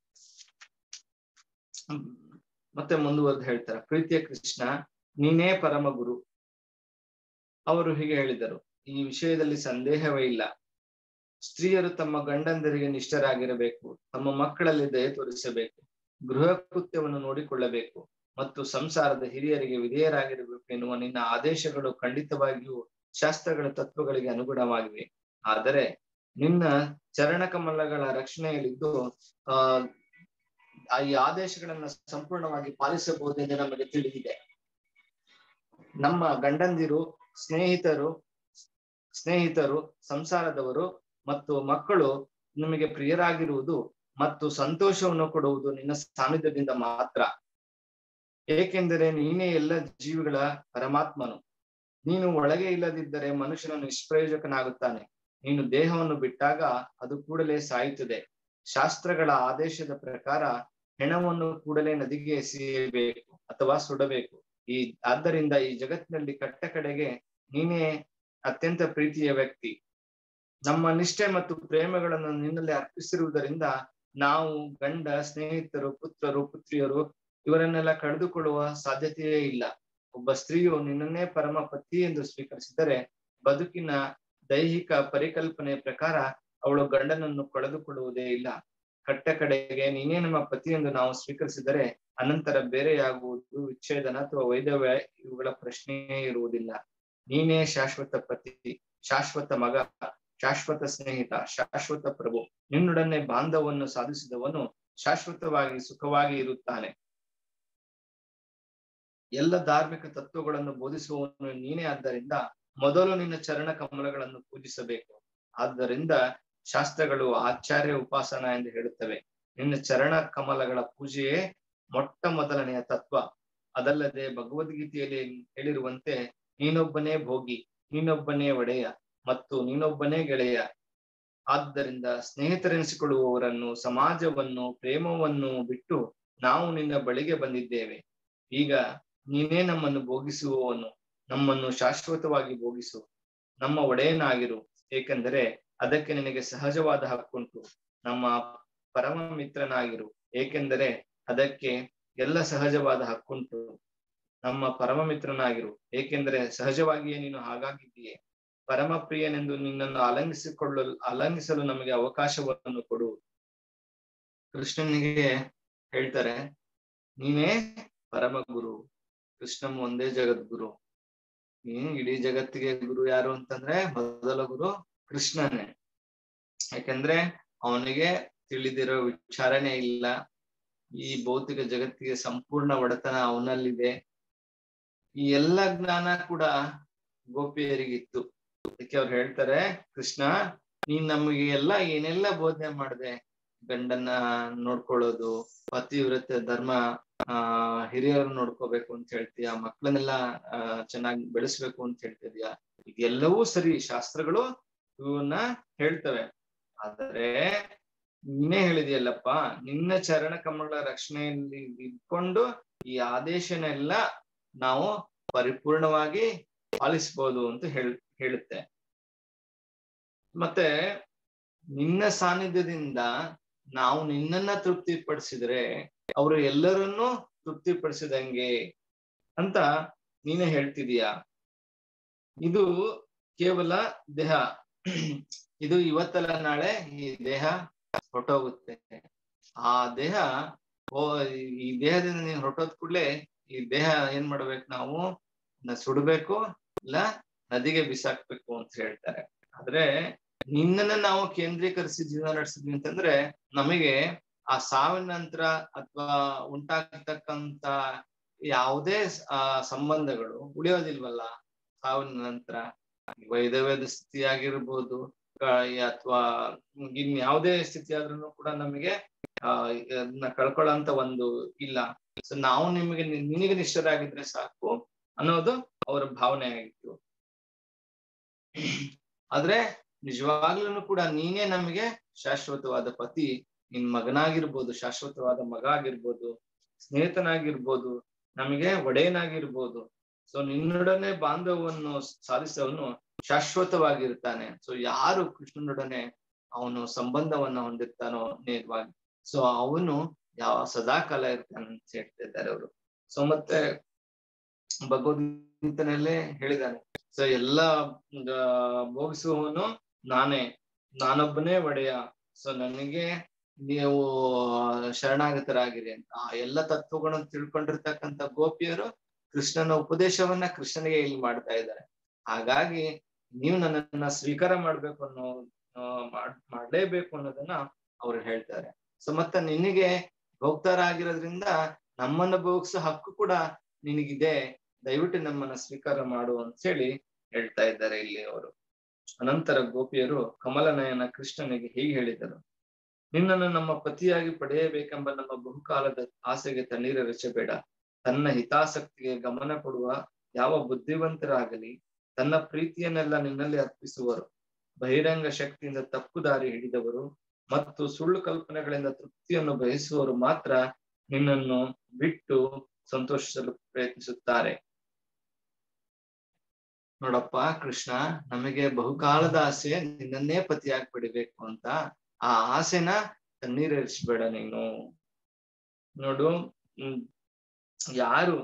ಮತ್ತೆ ಮುಂದುವರೆದು ಹೇಳ್ತಾರೆ ಪ್ರೀತಿಯ ಕೃಷ್ಣ ನೀನೇ ಪರಮ ಗುರು ಅವರು ಹೀಗೆ ಹೇಳಿದರು ಈ ವಿಷಯದಲ್ಲಿ ಸಂದೇಹವೇ ಇಲ್ಲ ಸ್ತ್ರೀಯರು ತಮ್ಮ ಗಂಡಂದರಿಗೆ ನಿಷ್ಠರಾಗಿರಬೇಕು ತಮ್ಮ ಮಕ್ಕಳಲ್ಲಿ ದಯ ತೋರಿಸಬೇಕು ಗೃಹ ಕೃತ್ಯವನ್ನು ನೋಡಿಕೊಳ್ಳಬೇಕು ಮತ್ತು ಸಂಸಾರದ ಹಿರಿಯರಿಗೆ ವಿಧೇಯರಾಗಿರಬೇಕು ಎನ್ನುವ ನಿನ್ನ ಆದೇಶಗಳು ಖಂಡಿತವಾಗಿಯೂ ಶಾಸ್ತ್ರಗಳ ತತ್ವಗಳಿಗೆ ಅನುಗುಣವಾಗಿವೆ ಆದರೆ ನಿನ್ನ ಚರಣ ಕಮಲಗಳ ರಕ್ಷಣೆಯಲ್ಲಿದ್ದು ಆ ಈ ಆದೇಶಗಳನ್ನ ಸಂಪೂರ್ಣವಾಗಿ ಪಾಲಿಸಬಹುದೆಂದು ನಮಗೆ ತಿಳಿದಿದೆ ನಮ್ಮ ಗಂಡಂದಿರು ಸ್ನೇಹಿತರು ಸ್ನೇಹಿತರು ಸಂಸಾರದವರು ಮತ್ತು ಮಕ್ಕಳು ನಿಮಗೆ ಪ್ರಿಯರಾಗಿರುವುದು ಮತ್ತು ಸಂತೋಷವನ್ನು ಕೊಡುವುದು ನಿನ್ನ ಸಾನ್ನಿಧ್ಯದಿಂದ ಮಾತ್ರ ಏಕೆಂದರೆ ನೀನೇ ಎಲ್ಲ ಜೀವಿಗಳ ಪರಮಾತ್ಮನು ನೀನು ಒಳಗೆ ಇಲ್ಲದಿದ್ದರೆ ಮನುಷ್ಯನು ನಿಷ್ಪ್ರಯೋಜಕನಾಗುತ್ತಾನೆ ನೀನು ದೇಹವನ್ನು ಬಿಟ್ಟಾಗ ಅದು ಕೂಡಲೇ ಸಾಯುತ್ತದೆ ಶಾಸ್ತ್ರಗಳ ಆದೇಶದ ಪ್ರಕಾರ ಹೆಣವನ್ನು ಕೂಡಲೇ ನದಿಗೆ ಎಸೆಯಬೇಕು ಅಥವಾ ಸುಡಬೇಕು ಈ ಆದ್ದರಿಂದ ಈ ಜಗತ್ತಿನಲ್ಲಿ ಕಟ್ಟ ಕಡೆಗೆ ನೀನೇ ಅತ್ಯಂತ ಪ್ರೀತಿಯ ವ್ಯಕ್ತಿ ನಮ್ಮ ನಿಷ್ಠೆ ಮತ್ತು ಪ್ರೇಮಗಳನ್ನು ನಿನ್ನಲ್ಲಿ ಅರ್ಪಿಸಿರುವುದರಿಂದ ನಾವು ಗಂಡ ಸ್ನೇಹಿತರು ಪುತ್ರರು ಪುತ್ರಿಯರು ಇವರನ್ನೆಲ್ಲ ಕಳೆದುಕೊಳ್ಳುವ ಸಾಧ್ಯತೆಯೇ ಇಲ್ಲ ಒಬ್ಬ ಸ್ತ್ರೀಯು ನಿನ್ನನ್ನೇ ಪರಮ ಪತಿ ಎಂದು ಸ್ವೀಕರಿಸಿದರೆ ಬದುಕಿನ ದೈಹಿಕ ಪರಿಕಲ್ಪನೆ ಪ್ರಕಾರ ಅವಳು ಗಂಡನನ್ನು ಕಳೆದುಕೊಳ್ಳುವುದೇ ಇಲ್ಲ ಕಟ್ಟ ಕಡೆಗೆ ನೀನೇ ನಮ್ಮ ಪತಿ ಎಂದು ನಾವು ಸ್ವೀಕರಿಸಿದರೆ ಅನಂತರ ಬೇರೆಯಾಗುವುದು ವಿಚ್ಛೇದನ ಅಥವಾ ವೈದವ್ಯ ಇವುಗಳ ಪ್ರಶ್ನೆಯೇ ಇರುವುದಿಲ್ಲ ನೀನೇ ಶಾಶ್ವತ ಪತಿ ಶಾಶ್ವತ ಮಗ ಶಾಶ್ವತ ಸ್ನೇಹಿತ ಶಾಶ್ವತ ಪ್ರಭು ನಿನ್ನೊಡನೆ ಬಾಂಧವನ್ನು ಸಾಧಿಸಿದವನು ಶಾಶ್ವತವಾಗಿ ಸುಖವಾಗಿ ಇರುತ್ತಾನೆ ಎಲ್ಲ ಧಾರ್ಮಿಕ ತತ್ವಗಳನ್ನು ಬೋಧಿಸುವವನು ನೀನೇ ಆದ್ದರಿಂದ ಮೊದಲು ನಿನ್ನ ಚರಣ ಕಮಲಗಳನ್ನು ಪೂಜಿಸಬೇಕು ಆದ್ದರಿಂದ ಶಾಸ್ತ್ರಗಳು ಆಚಾರ್ಯ ಉಪಾಸನ ಎಂದು ಹೇಳುತ್ತವೆ ನಿನ್ನ ಚರಣ ಕಮಲಗಳ ಪೂಜೆಯೇ ಮೊಟ್ಟ ಮೊದಲನೆಯ ತತ್ವ ಅದಲ್ಲದೆ ಭಗವದ್ಗೀತೆಯಲ್ಲಿ ಹೇಳಿರುವಂತೆ ನೀನೊಬ್ಬನೇ ಭೋಗಿ ನೀನೊಬ್ಬನೇ ಒಡೆಯ ಮತ್ತು ನೀನೊಬ್ಬನೇ ಗೆಳೆಯ ಆದ್ದರಿಂದ ಸ್ನೇಹಿತರೆನಿಸಿಕೊಳ್ಳುವವರನ್ನು ಸಮಾಜವನ್ನು ಪ್ರೇಮವನ್ನು ಬಿಟ್ಟು ನಾವು ನಿನ್ನ ಬಳಿಗೆ ಬಂದಿದ್ದೇವೆ ಈಗ ನೀನೇ ನಮ್ಮನ್ನು ಭೋಗಿಸುವವನು ನಮ್ಮನ್ನು ಶಾಶ್ವತವಾಗಿ ಭೋಗಿಸು ನಮ್ಮ ಒಡೆಯನಾಗಿರು ಏಕೆಂದರೆ ಅದಕ್ಕೆ ನಿನಗೆ ಸಹಜವಾದ ಹಕ್ಕುಂಟು ನಮ್ಮ ಪರಮ ಮಿತ್ರನಾಗಿರು ಏಕೆಂದರೆ ಅದಕ್ಕೆ ಎಲ್ಲ ಸಹಜವಾದ ಹಕ್ಕುಂಟು ನಮ್ಮ ಪರಮ ಮಿತ್ರನಾಗಿರು ಏಕೆಂದರೆ ಸಹಜವಾಗಿಯೇ ನೀನು ಹಾಗಾಗಿದ್ದೀಯೆ ಪರಮ ಪ್ರಿಯನೆಂದು ನಿನ್ನನ್ನು ಅಲಂಘಿಸಿಕೊಳ್ಳಲು ಅಲಂಘಿಸಲು ನಮಗೆ ಅವಕಾಶವನ್ನು ಕೊಡು ಕೃಷ್ಣನಿಗೆ ಹೇಳ್ತಾರೆ ನೀನೇ ಪರಮ ಗುರು ಕೃಷ್ಣಂ ಒಂದೇ ಜಗದ್ಗುರು ಹ್ಮ್ ಇಡೀ ಜಗತ್ತಿಗೆ ಗುರು ಯಾರು ಅಂತಂದ್ರೆ ಮೊದಲ ಗುರು ಕೃಷ್ಣನೇ ಯಾಕಂದ್ರೆ ಅವನಿಗೆ ತಿಳಿದಿರೋ ವಿಚಾರಣೆ ಇಲ್ಲ ಈ ಭೌತಿಕ ಜಗತ್ತಿಗೆ ಸಂಪೂರ್ಣ ಒಡೆತನ ಅವನಲ್ಲಿದೆ ಈ ಎಲ್ಲ ಜ್ಞಾನ ಕೂಡ ಗೋಪಿಯರಿಗಿತ್ತು ಅದಕ್ಕೆ ಅವ್ರು ಹೇಳ್ತಾರೆ ಕೃಷ್ಣ ನೀನ್ ನಮಗೆ ಎಲ್ಲ ಏನೆಲ್ಲ ಬೋಧನೆ ಮಾಡಿದೆ ಗಂಡನ್ನ ನೋಡ್ಕೊಳ್ಳೋದು ಪತಿವ್ರತ ಧರ್ಮ ಆ ಹಿರಿಯರನ್ನ ನೋಡ್ಕೋಬೇಕು ಅಂತ ಹೇಳ್ತೀಯ ಮಕ್ಕಳನ್ನೆಲ್ಲ ಆ ಚೆನ್ನಾಗಿ ಬೆಳೆಸ್ಬೇಕು ಅಂತ ಹೇಳ್ತಿದ್ಯಾ ಇದೆಲ್ಲವೂ ಸರಿ ಶಾಸ್ತ್ರಗಳು ಇವನ್ನ ಹೇಳ್ತವೆ ಆದರೆ ನೀನೇ ಹೇಳಿದೆಯಲ್ಲಪ್ಪ ನಿನ್ನ ಚರಣ ಕಮಲಗಳ ರಕ್ಷಣೆಯಲ್ಲಿ ಇಟ್ಕೊಂಡು ಈ ಆದೇಶನೆಲ್ಲ ನಾವು ಪರಿಪೂರ್ಣವಾಗಿ ಪಾಲಿಸ್ಬೋದು ಅಂತ ಹೇಳ್ ಹೇಳುತ್ತೆ ಮತ್ತೆ ನಿನ್ನ ಸಾನ್ನಿಧ್ಯದಿಂದ ನಾವು ನಿನ್ನನ್ನ ತೃಪ್ತಿಪಡಿಸಿದ್ರೆ ಅವರು ಎಲ್ಲರನ್ನೂ ತೃಪ್ತಿಪಡಿಸಿದಂಗೆ ಅಂತ ನೀನೇ ಹೇಳ್ತಿದೀಯ ಇದು ಕೇವಲ ದೇಹ ಇದು ಇವತ್ತಲ್ಲ ನಾಳೆ ಈ ದೇಹ ಹೊರಟೋಗುತ್ತೆ ಆ ದೇಹ ಓ ಈ ದೇಹದಿಂದ ನೀನ್ ಹೊರಟೋದ್ ಕೂಡ್ಲೆ ಈ ದೇಹ ಏನ್ ಮಾಡ್ಬೇಕು ನಾವು ನ- ಸುಡ್ಬೇಕು ಇಲ್ಲ ನದಿಗೆ ಬಿಸಾಕ್ಬೇಕು ಅಂತ ಹೇಳ್ತಾರೆ ಆದ್ರೆ ನಿನ್ನನ್ನ ನಾವು ಕೇಂದ್ರೀಕರಿಸಿ ಜೀವನ ನಡೆಸಿದ್ವಿ ಅಂತಂದ್ರೆ ನಮಗೆ ಆ ಸಾವಿನ ನಂತರ ಅಥವಾ ಉಂಟಾಗ್ತಕ್ಕಂತ ಯಾವುದೇ ಆ ಸಂಬಂಧಗಳು ಉಳಿಯೋದಿಲ್ವಲ್ಲ ಸಾವಿನ ನಂತರ ವೈದವ್ಯದ ಸ್ಥಿತಿ ಆಗಿರ್ಬೋದು ಅಥವಾ ಇನ್ ಯಾವುದೇ ಸ್ಥಿತಿ ಆದ್ರೂ ಕೂಡ ನಮಗೆ ಆ ಅದನ್ನ ಕಳ್ಕೊಳ್ಳೋಂತ ಒಂದು ಇಲ್ಲ ಸೊ ನಾವು ನಿಮಗೆ ನಿನಗೆ ನಿಷ್ಠರಾಗಿದ್ರೆ ಸಾಕು ಅನ್ನೋದು ಅವರ ಭಾವನೆ ಆಗಿತ್ತು ಆದ್ರೆ ನಿಜವಾಗ್ಲೂ ಕೂಡ ನೀನೇ ನಮಗೆ ಶಾಶ್ವತವಾದ ಪತಿ ನಿನ್ ಮಗನಾಗಿರ್ಬೋದು ಶಾಶ್ವತವಾದ ಮಗ ಆಗಿರ್ಬೋದು ಸ್ನೇಹಿತನಾಗಿರ್ಬೋದು ನಮಗೆ ಒಡೆಯನಾಗಿರ್ಬೋದು ಸೊ ನಿನ್ನೊಡನೆ ಬಾಂಧವವನ್ನು ಸಾಧಿಸವನು ಶಾಶ್ವತವಾಗಿರ್ತಾನೆ ಸೊ ಯಾರು ಕೃಷ್ಣನೊಡನೆ ಅವನು ಸಂಬಂಧವನ್ನ ಹೊಂದಿರ್ತಾನೋ ನೇರವಾಗಿ ಸೊ ಅವನು ಯಾವ ಸದಾಕಾಲ ಇರ್ತಾನೆ ಅಂತ ಹೇಳ್ತಾ ಇದ್ದಾರೆ ಅವರು ಸೊ ಮತ್ತೆ ಭಗವದ್ಗೀತನಲ್ಲೇ ಹೇಳಿದಾನೆ ಸೊ ಎಲ್ಲ ಭೋಗಿಸುವವನು ನಾನೇ ನಾನೊಬ್ಬನೇ ಒಡೆಯ ಸೊ ನನಗೆ ನೀವು ಶರಣಾಗತರಾಗಿರಿ ಅಂತ ಆ ಎಲ್ಲ ತತ್ವಗಳನ್ನು ತಿಳ್ಕೊಂಡಿರ್ತಕ್ಕಂಥ ಗೋಪಿಯರು ಕೃಷ್ಣನ ಉಪದೇಶವನ್ನ ಕೃಷ್ಣನಿಗೆ ಇಲ್ಲಿ ಮಾಡ್ತಾ ಇದ್ದಾರೆ ಹಾಗಾಗಿ ನೀವು ನನ್ನನ್ನ ಸ್ವೀಕಾರ ಮಾಡ್ಬೇಕು ಅನ್ನೋ ಮಾಡ್ಲೇಬೇಕು ಅನ್ನೋದನ್ನ ಅವ್ರು ಹೇಳ್ತಾರೆ ಸೊ ಮತ್ತೆ ನಿನಗೆ ಭೋಕ್ತಾರ ಆಗಿರೋದ್ರಿಂದ ನಮ್ಮನ್ನ ಭೋಗಿಸೋ ಹಕ್ಕು ಕೂಡ ನಿನಗಿದೆ ದಯವಿಟ್ಟು ನಮ್ಮನ್ನ ಸ್ವೀಕಾರ ಮಾಡು ಅಂತ ಹೇಳಿ ಹೇಳ್ತಾ ಇದ್ದಾರೆ ಇಲ್ಲಿ ಅವರು ಅನಂತರ ಗೋಪಿಯರು ಕಮಲನಯನ ಕೃಷ್ಣನಿಗೆ ಹೀಗೆ ಹೇಳಿದರು ನಿನ್ನನ್ನು ನಮ್ಮ ಪತಿಯಾಗಿ ಪಡೆಯಬೇಕೆಂಬ ನಮ್ಮ ಬಹುಕಾಲದ ಆಸೆಗೆ ತಣ್ಣೀರೆರಚಬೇಡ ತನ್ನ ಹಿತಾಸಕ್ತಿಗೆ ಗಮನ ಕೊಡುವ ಯಾವ ಬುದ್ಧಿವಂತರಾಗಲಿ ತನ್ನ ಪ್ರೀತಿಯನ್ನೆಲ್ಲ ನಿನ್ನಲ್ಲಿ ಅರ್ಪಿಸುವರು ಬಹಿರಂಗ ಶಕ್ತಿಯಿಂದ ತಪ್ಪು ದಾರಿ ಹಿಡಿದವರು ಮತ್ತು ಸುಳ್ಳು ಕಲ್ಪನೆಗಳಿಂದ ತೃಪ್ತಿಯನ್ನು ಬಯಸುವವರು ಮಾತ್ರ ನಿನ್ನನ್ನು ಬಿಟ್ಟು ಸಂತೋಷಿಸಲು ಪ್ರಯತ್ನಿಸುತ್ತಾರೆ ನೋಡಪ್ಪ ಕೃಷ್ಣ ನಮಗೆ ಬಹುಕಾಲದ ಆಸೆ ನಿನ್ನನ್ನೇ ಪತಿಯಾಗಿ ಪಡಿಬೇಕು ಅಂತ ಆ ಆಸೆನ ತಣ್ಣೀರೇರಿಸ್ಬೇಡ ನೀನು ನೋಡು ಹ್ಮ್ ಯಾರು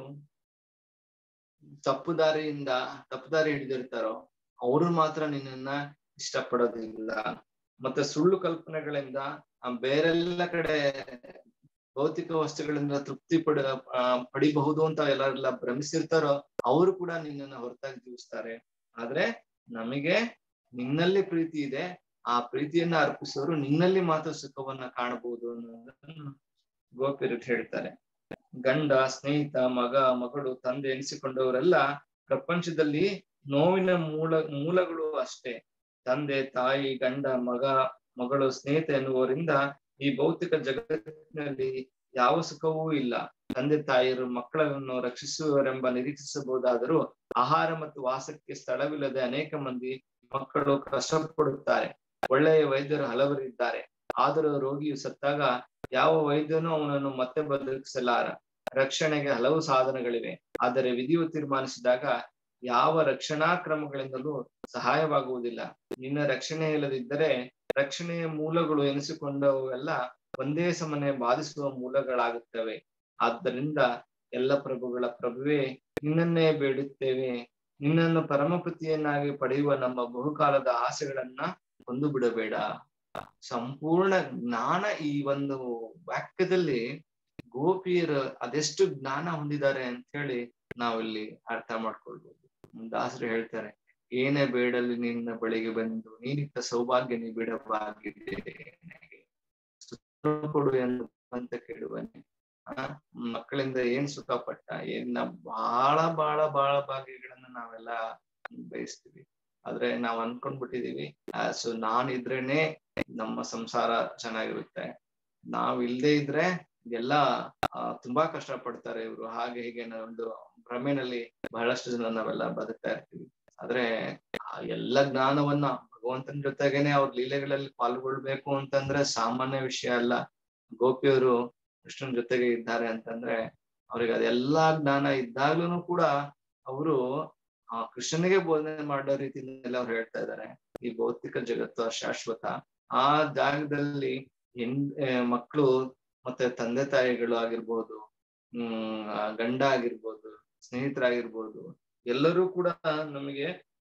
ತಪ್ಪು ದಾರಿಯಿಂದ ತಪ್ಪು ದಾರಿ ಹಿಡಿದಿರ್ತಾರೋ ಅವರು ಮಾತ್ರ ನಿನ್ನನ್ನ ಇಷ್ಟಪಡೋದಿಲ್ಲ ಮತ್ತೆ ಸುಳ್ಳು ಕಲ್ಪನೆಗಳಿಂದ ಬೇರೆಲ್ಲ ಕಡೆ ಭೌತಿಕ ವಸ್ತುಗಳಿಂದ ತೃಪ್ತಿ ಪಡ ಪಡಿಬಹುದು ಅಂತ ಎಲ್ಲರೆಲ್ಲ ಭ್ರಮಿಸಿರ್ತಾರೋ ಅವರು ಕೂಡ ನಿನ್ನನ್ನ ಹೊರತಾಗಿ ಜೀವಿಸ್ತಾರೆ ಆದ್ರೆ ನಮಗೆ ನಿನ್ನಲ್ಲಿ ಪ್ರೀತಿ ಇದೆ ಆ ಪ್ರೀತಿಯನ್ನ ಅರ್ಪಿಸೋರು ನಿನ್ನಲ್ಲಿ ಮಾತ್ರ ಸುಖವನ್ನ ಕಾಣಬಹುದು ಅನ್ನೋದನ್ನು ಗೋಪಿರು ಹೇಳ್ತಾರೆ ಗಂಡ ಸ್ನೇಹಿತ ಮಗ ಮಗಳು ತಂದೆ ಎನಿಸಿಕೊಂಡವರೆಲ್ಲ ಪ್ರಪಂಚದಲ್ಲಿ ನೋವಿನ ಮೂಲ ಮೂಲಗಳು ಅಷ್ಟೇ ತಂದೆ ತಾಯಿ ಗಂಡ ಮಗ ಮಗಳು ಸ್ನೇಹಿತ ಎನ್ನುವರಿಂದ ಈ ಭೌತಿಕ ಜಗತ್ತಿನಲ್ಲಿ ಯಾವ ಸುಖವೂ ಇಲ್ಲ ತಂದೆ ತಾಯಿಯರು ಮಕ್ಕಳನ್ನು ರಕ್ಷಿಸುವರೆಂಬ ನಿರೀಕ್ಷಿಸಬಹುದಾದರೂ ಆಹಾರ ಮತ್ತು ವಾಸಕ್ಕೆ ಸ್ಥಳವಿಲ್ಲದೆ ಅನೇಕ ಮಂದಿ ಮಕ್ಕಳು ಕಷ್ಟಪಡುತ್ತಾರೆ ಒಳ್ಳೆಯ ವೈದ್ಯರು ಹಲವರಿದ್ದಾರೆ ಆದರೂ ರೋಗಿಯು ಸತ್ತಾಗ ಯಾವ ವೈದ್ಯನೂ ಅವನನ್ನು ಮತ್ತೆ ಬದುಕಿಸಲಾರ ರಕ್ಷಣೆಗೆ ಹಲವು ಸಾಧನಗಳಿವೆ ಆದರೆ ವಿಧಿಯು ತೀರ್ಮಾನಿಸಿದಾಗ ಯಾವ ರಕ್ಷಣಾ ಕ್ರಮಗಳಿಂದಲೂ ಸಹಾಯವಾಗುವುದಿಲ್ಲ ನಿನ್ನ ರಕ್ಷಣೆ ಇಲ್ಲದಿದ್ದರೆ ರಕ್ಷಣೆಯ ಮೂಲಗಳು ಎನಿಸಿಕೊಂಡವೆಲ್ಲ ಒಂದೇ ಸಮನೆ ಬಾಧಿಸುವ ಮೂಲಗಳಾಗುತ್ತವೆ ಆದ್ದರಿಂದ ಎಲ್ಲ ಪ್ರಭುಗಳ ಪ್ರಭುವೇ ನಿನ್ನನ್ನೇ ಬೇಡುತ್ತೇವೆ ನಿನ್ನನ್ನು ಪರಮಪತಿಯನ್ನಾಗಿ ಪಡೆಯುವ ನಮ್ಮ ಬಹುಕಾಲದ ಆಸೆಗಳನ್ನ ಕೊಂದು ಬಿಡಬೇಡ ಸಂಪೂರ್ಣ ಜ್ಞಾನ ಈ ಒಂದು ವಾಕ್ಯದಲ್ಲಿ ಗೋಪಿಯರು ಅದೆಷ್ಟು ಜ್ಞಾನ ಹೊಂದಿದ್ದಾರೆ ಅಂತ ಹೇಳಿ ನಾವಿಲ್ಲಿ ಅರ್ಥ ಮಾಡ್ಕೊಳ್ಬಹುದು ದಾಸರು ಹೇಳ್ತಾರೆ ಏನೇ ಬೇಡಲ್ಲಿ ನಿನ್ನ ಬಳಿಗೆ ಬಂದು ನೀನಿತ್ತ ಸೌಭಾಗ್ಯ ನೀ ಬಿಡಬಾಗಿದೆ ಕೊಡು ಎಂದು ಅಂತ ಕೇಳುವನೆ ಆ ಮಕ್ಕಳಿಂದ ಏನ್ ಸುಖ ಪಟ್ಟ ಏನ್ ಬಹಳ ಬಹಳ ಬಹಳ ಭಾಗ್ಯಗಳನ್ನ ನಾವೆಲ್ಲ ಬಯಸ್ತೀವಿ ಆದ್ರೆ ನಾವ್ ಅನ್ಕೊಂಡ್ಬಿಟ್ಟಿದೀವಿ ಸೊ ನಾನ್ ಇದ್ರೇನೆ ನಮ್ಮ ಸಂಸಾರ ಚೆನ್ನಾಗಿರುತ್ತೆ ನಾವ್ ಇಲ್ದೇ ಇದ್ರೆ ಎಲ್ಲ ಆ, ತುಂಬಾ ಕಷ್ಟ ಪಡ್ತಾರೆ ಇವ್ರು ಹಾಗೆ ಹೀಗೆ ಅನ್ನೋ ಒಂದು ಭ್ರಮೆನಲ್ಲಿ ಬಹಳಷ್ಟು ಜನ ನಾವೆಲ್ಲ ಬದುಕ್ತಾ ಇರ್ತೀವಿ ಆದ್ರೆ ಆ ಎಲ್ಲ ಜ್ಞಾನವನ್ನ ಭಗವಂತನ ಜೊತೆಗೇನೆ ಅವ್ರ ಲೀಲೆಗಳಲ್ಲಿ ಪಾಲ್ಗೊಳ್ಬೇಕು ಅಂತಂದ್ರೆ ಸಾಮಾನ್ಯ ವಿಷಯ ಅಲ್ಲ ಗೋಪಿಯವರು ಕೃಷ್ಣನ್ ಜೊತೆಗೆ ಇದ್ದಾರೆ ಅಂತಂದ್ರೆ ಅವ್ರಿಗೆ ಅದೆಲ್ಲಾ ಜ್ಞಾನ ಇದ್ದಾಗ್ಲೂ ಕೂಡ ಅವರು ಆ ಕೃಷ್ಣನಿಗೆ ಬೋಧನೆ ಮಾಡೋ ರೀತಿಯಲ್ಲಿ ಅವ್ರು ಹೇಳ್ತಾ ಇದ್ದಾರೆ ಈ ಭೌತಿಕ ಜಗತ್ತು ಅಶಾಶ್ವತ ಆ ಜಾಗದಲ್ಲಿ ಹೆಣ್ ಮಕ್ಕಳು ಮತ್ತೆ ತಂದೆ ತಾಯಿಗಳು ಆಗಿರ್ಬೋದು ಹ್ಮ್ ಆ ಗಂಡ ಆಗಿರ್ಬೋದು ಸ್ನೇಹಿತರಾಗಿರ್ಬೋದು ಎಲ್ಲರೂ ಕೂಡ ನಮಗೆ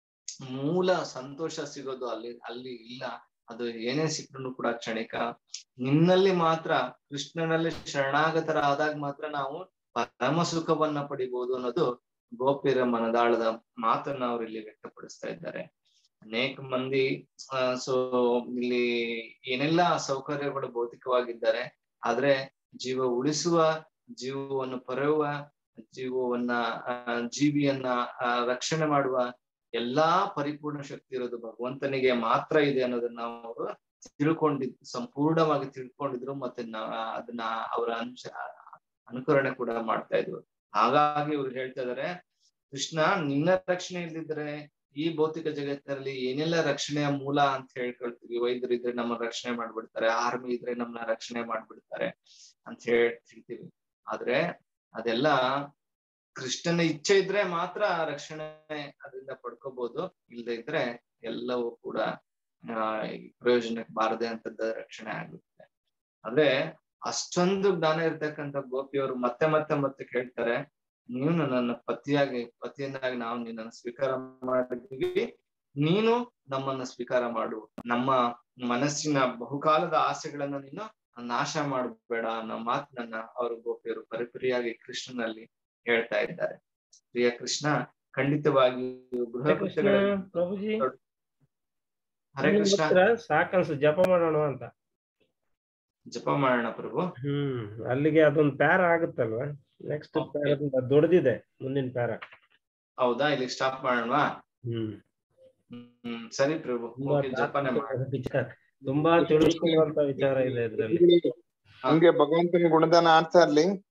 ಮೂಲ ಸಂತೋಷ ಸಿಗೋದು ಅಲ್ಲಿ ಅಲ್ಲಿ ಇಲ್ಲ ಅದು ಏನೇ ಸಿಕ್ಕರೂ ಕೂಡ ಕ್ಷಣಿಕ ನಿನ್ನಲ್ಲಿ ಮಾತ್ರ ಕೃಷ್ಣನಲ್ಲಿ ಶರಣಾಗತರಾದಾಗ ಮಾತ್ರ ನಾವು ಪರಮ ಸುಖವನ್ನ ಪಡಿಬಹುದು ಅನ್ನೋದು ಗೋಪಿಯರ ಮನದಾಳದ ಮಾತನ್ನ ಅವ್ರು ಇಲ್ಲಿ ವ್ಯಕ್ತಪಡಿಸ್ತಾ ಇದ್ದಾರೆ ಅನೇಕ ಮಂದಿ ಸೊ ಇಲ್ಲಿ ಏನೆಲ್ಲ ಸೌಕರ್ಯಗಳು ಭೌತಿಕವಾಗಿದ್ದಾರೆ ಆದ್ರೆ ಜೀವ ಉಳಿಸುವ ಜೀವವನ್ನು ಪರೆಯುವ ಜೀವವನ್ನ ಆ, ಜೀವಿಯನ್ನ ಆ, ರಕ್ಷಣೆ ಮಾಡುವ ಎಲ್ಲಾ ಪರಿಪೂರ್ಣ ಶಕ್ತಿ ಇರೋದು ಭಗವಂತನಿಗೆ ಮಾತ್ರ ಇದೆ ಅನ್ನೋದನ್ನ ಅವರು ತಿಳ್ಕೊಂಡಿದ್ ಸಂಪೂರ್ಣವಾಗಿ ತಿಳ್ಕೊಂಡಿದ್ರು ಮತ್ತೆ ನಾ- ಅದನ್ನ ಅವರ ಅಂಶ ಅನುಕರಣೆ ಕೂಡ ಮಾಡ್ತಾ ಇದ್ರು ಹಾಗಾಗಿ ಇವ್ರು ಹೇಳ್ತಾ ಇದಾರೆ ಕೃಷ್ಣ ನಿನ್ನ ರಕ್ಷಣೆ ಇಲ್ದಿದ್ರೆ ಈ ಭೌತಿಕ ಜಗತ್ತಿನಲ್ಲಿ ಏನೆಲ್ಲ ರಕ್ಷಣೆಯ ಮೂಲ ಅಂತ ಹೇಳ್ಕೊಳ್ತೀವಿ ವೈದ್ಯರು ಇದ್ರೆ ನಮ್ಮ ರಕ್ಷಣೆ ಮಾಡ್ಬಿಡ್ತಾರೆ ಆರ್ಮಿ ಇದ್ರೆ ನಮ್ಮನ್ನ ರಕ್ಷಣೆ ಮಾಡ್ಬಿಡ್ತಾರೆ ಅಂತ ಹೇಳ್ತಿರ್ತೀವಿ ಆದ್ರೆ ಅದೆಲ್ಲ ಕೃಷ್ಣನ ಇಚ್ಛೆ ಇದ್ರೆ ಮಾತ್ರ ಆ ರಕ್ಷಣೆ ಅದರಿಂದ ಪಡ್ಕೋಬಹುದು ಇಲ್ಲದೆ ಇದ್ರೆ ಎಲ್ಲವೂ ಕೂಡ ಆ ಪ್ರಯೋಜನಕ್ಕೆ ಬಾರದೆ ಅಂತದ ರಕ್ಷಣೆ ಆಗುತ್ತೆ ಆದ್ರೆ ಅಷ್ಟೊಂದು ಜ್ಞಾನ ಇರ್ತಕ್ಕಂಥ ಗೋಪಿಯವರು ಮತ್ತೆ ಮತ್ತೆ ಮತ್ತೆ ಕೇಳ್ತಾರೆ ನೀನು ನನ್ನ ಪತಿಯಾಗಿ ಪತಿಯನ್ನಾಗಿ ನಾವು ನಿನ್ನನ್ನು ಸ್ವೀಕಾರ ಮಾಡಿದ್ದೀವಿ ನೀನು ನಮ್ಮನ್ನ ಸ್ವೀಕಾರ ಮಾಡು ನಮ್ಮ ಮನಸ್ಸಿನ ಬಹುಕಾಲದ ಆಸೆಗಳನ್ನ ನೀನು ನಾಶ ಮಾಡಬೇಡ ಅನ್ನೋ ಮಾತನ್ನ ಅವರು ಗೋಪಿಯರು ಪರಿಪರಿಯಾಗಿ ಕೃಷ್ಣನಲ್ಲಿ ಹೇಳ್ತಾ ಇದ್ದಾರೆ ಪ್ರಿಯ ಕೃಷ್ಣ ಖಂಡಿತವಾಗಿ ಗೃಹ ಹರೇ ಕೃಷ್ಣ ಕೃತ್ಯಗಳಲ್ಲಿ ಪ್ರಭುಜಿ ಹರೇ ನಿಮ್ಗ್ ಕೃಷ್ಣ ಗೊತ್ತಾ? ಸಾಕನ್ಸು ಜಪ ಮಾಡೋಣ ಅಂತ ಜಪ ಮಾಡೋಣ ಪ್ರಭು ಹ್ಮ್ ಅಲ್ಲಿಗೆ ಅದೊಂದ್ ಪ್ಯಾರ ಆಗುತ್ತಲ್ವಾ ನೆಕ್ಸ್ಟ್ Okay. ಪ್ಯಾರದಿಂದ ದೊಡ್ಡದಿದೆ ಮುಂದಿನ ಪ್ಯಾರ ಹೌದಾ ಇಲ್ಲಿ ಸ್ಟಾಪ್ ಮಾಡೋಣವಾ ಹ್ಮ್ ಹ್ಮ್ ಸರಿ ಪ್ರಭು ತುಂಬಾ ಹೋಗಿ ಜಪನೆ ಮಾಡಿ ತಾತ್ವಿಕ ವಿಚಾರ ತುಂಬಾ ತಿಳಿದುಕೊಳ್ಳುವಂತ ವಿಚಾರ ಇದೆ ಇದ್ರಲ್ಲಿ ಹಂಗೆ ಭಗವಂತನ ಗುಣದಾನ ಆಡ್ತಾ ಇರ್ಲಿ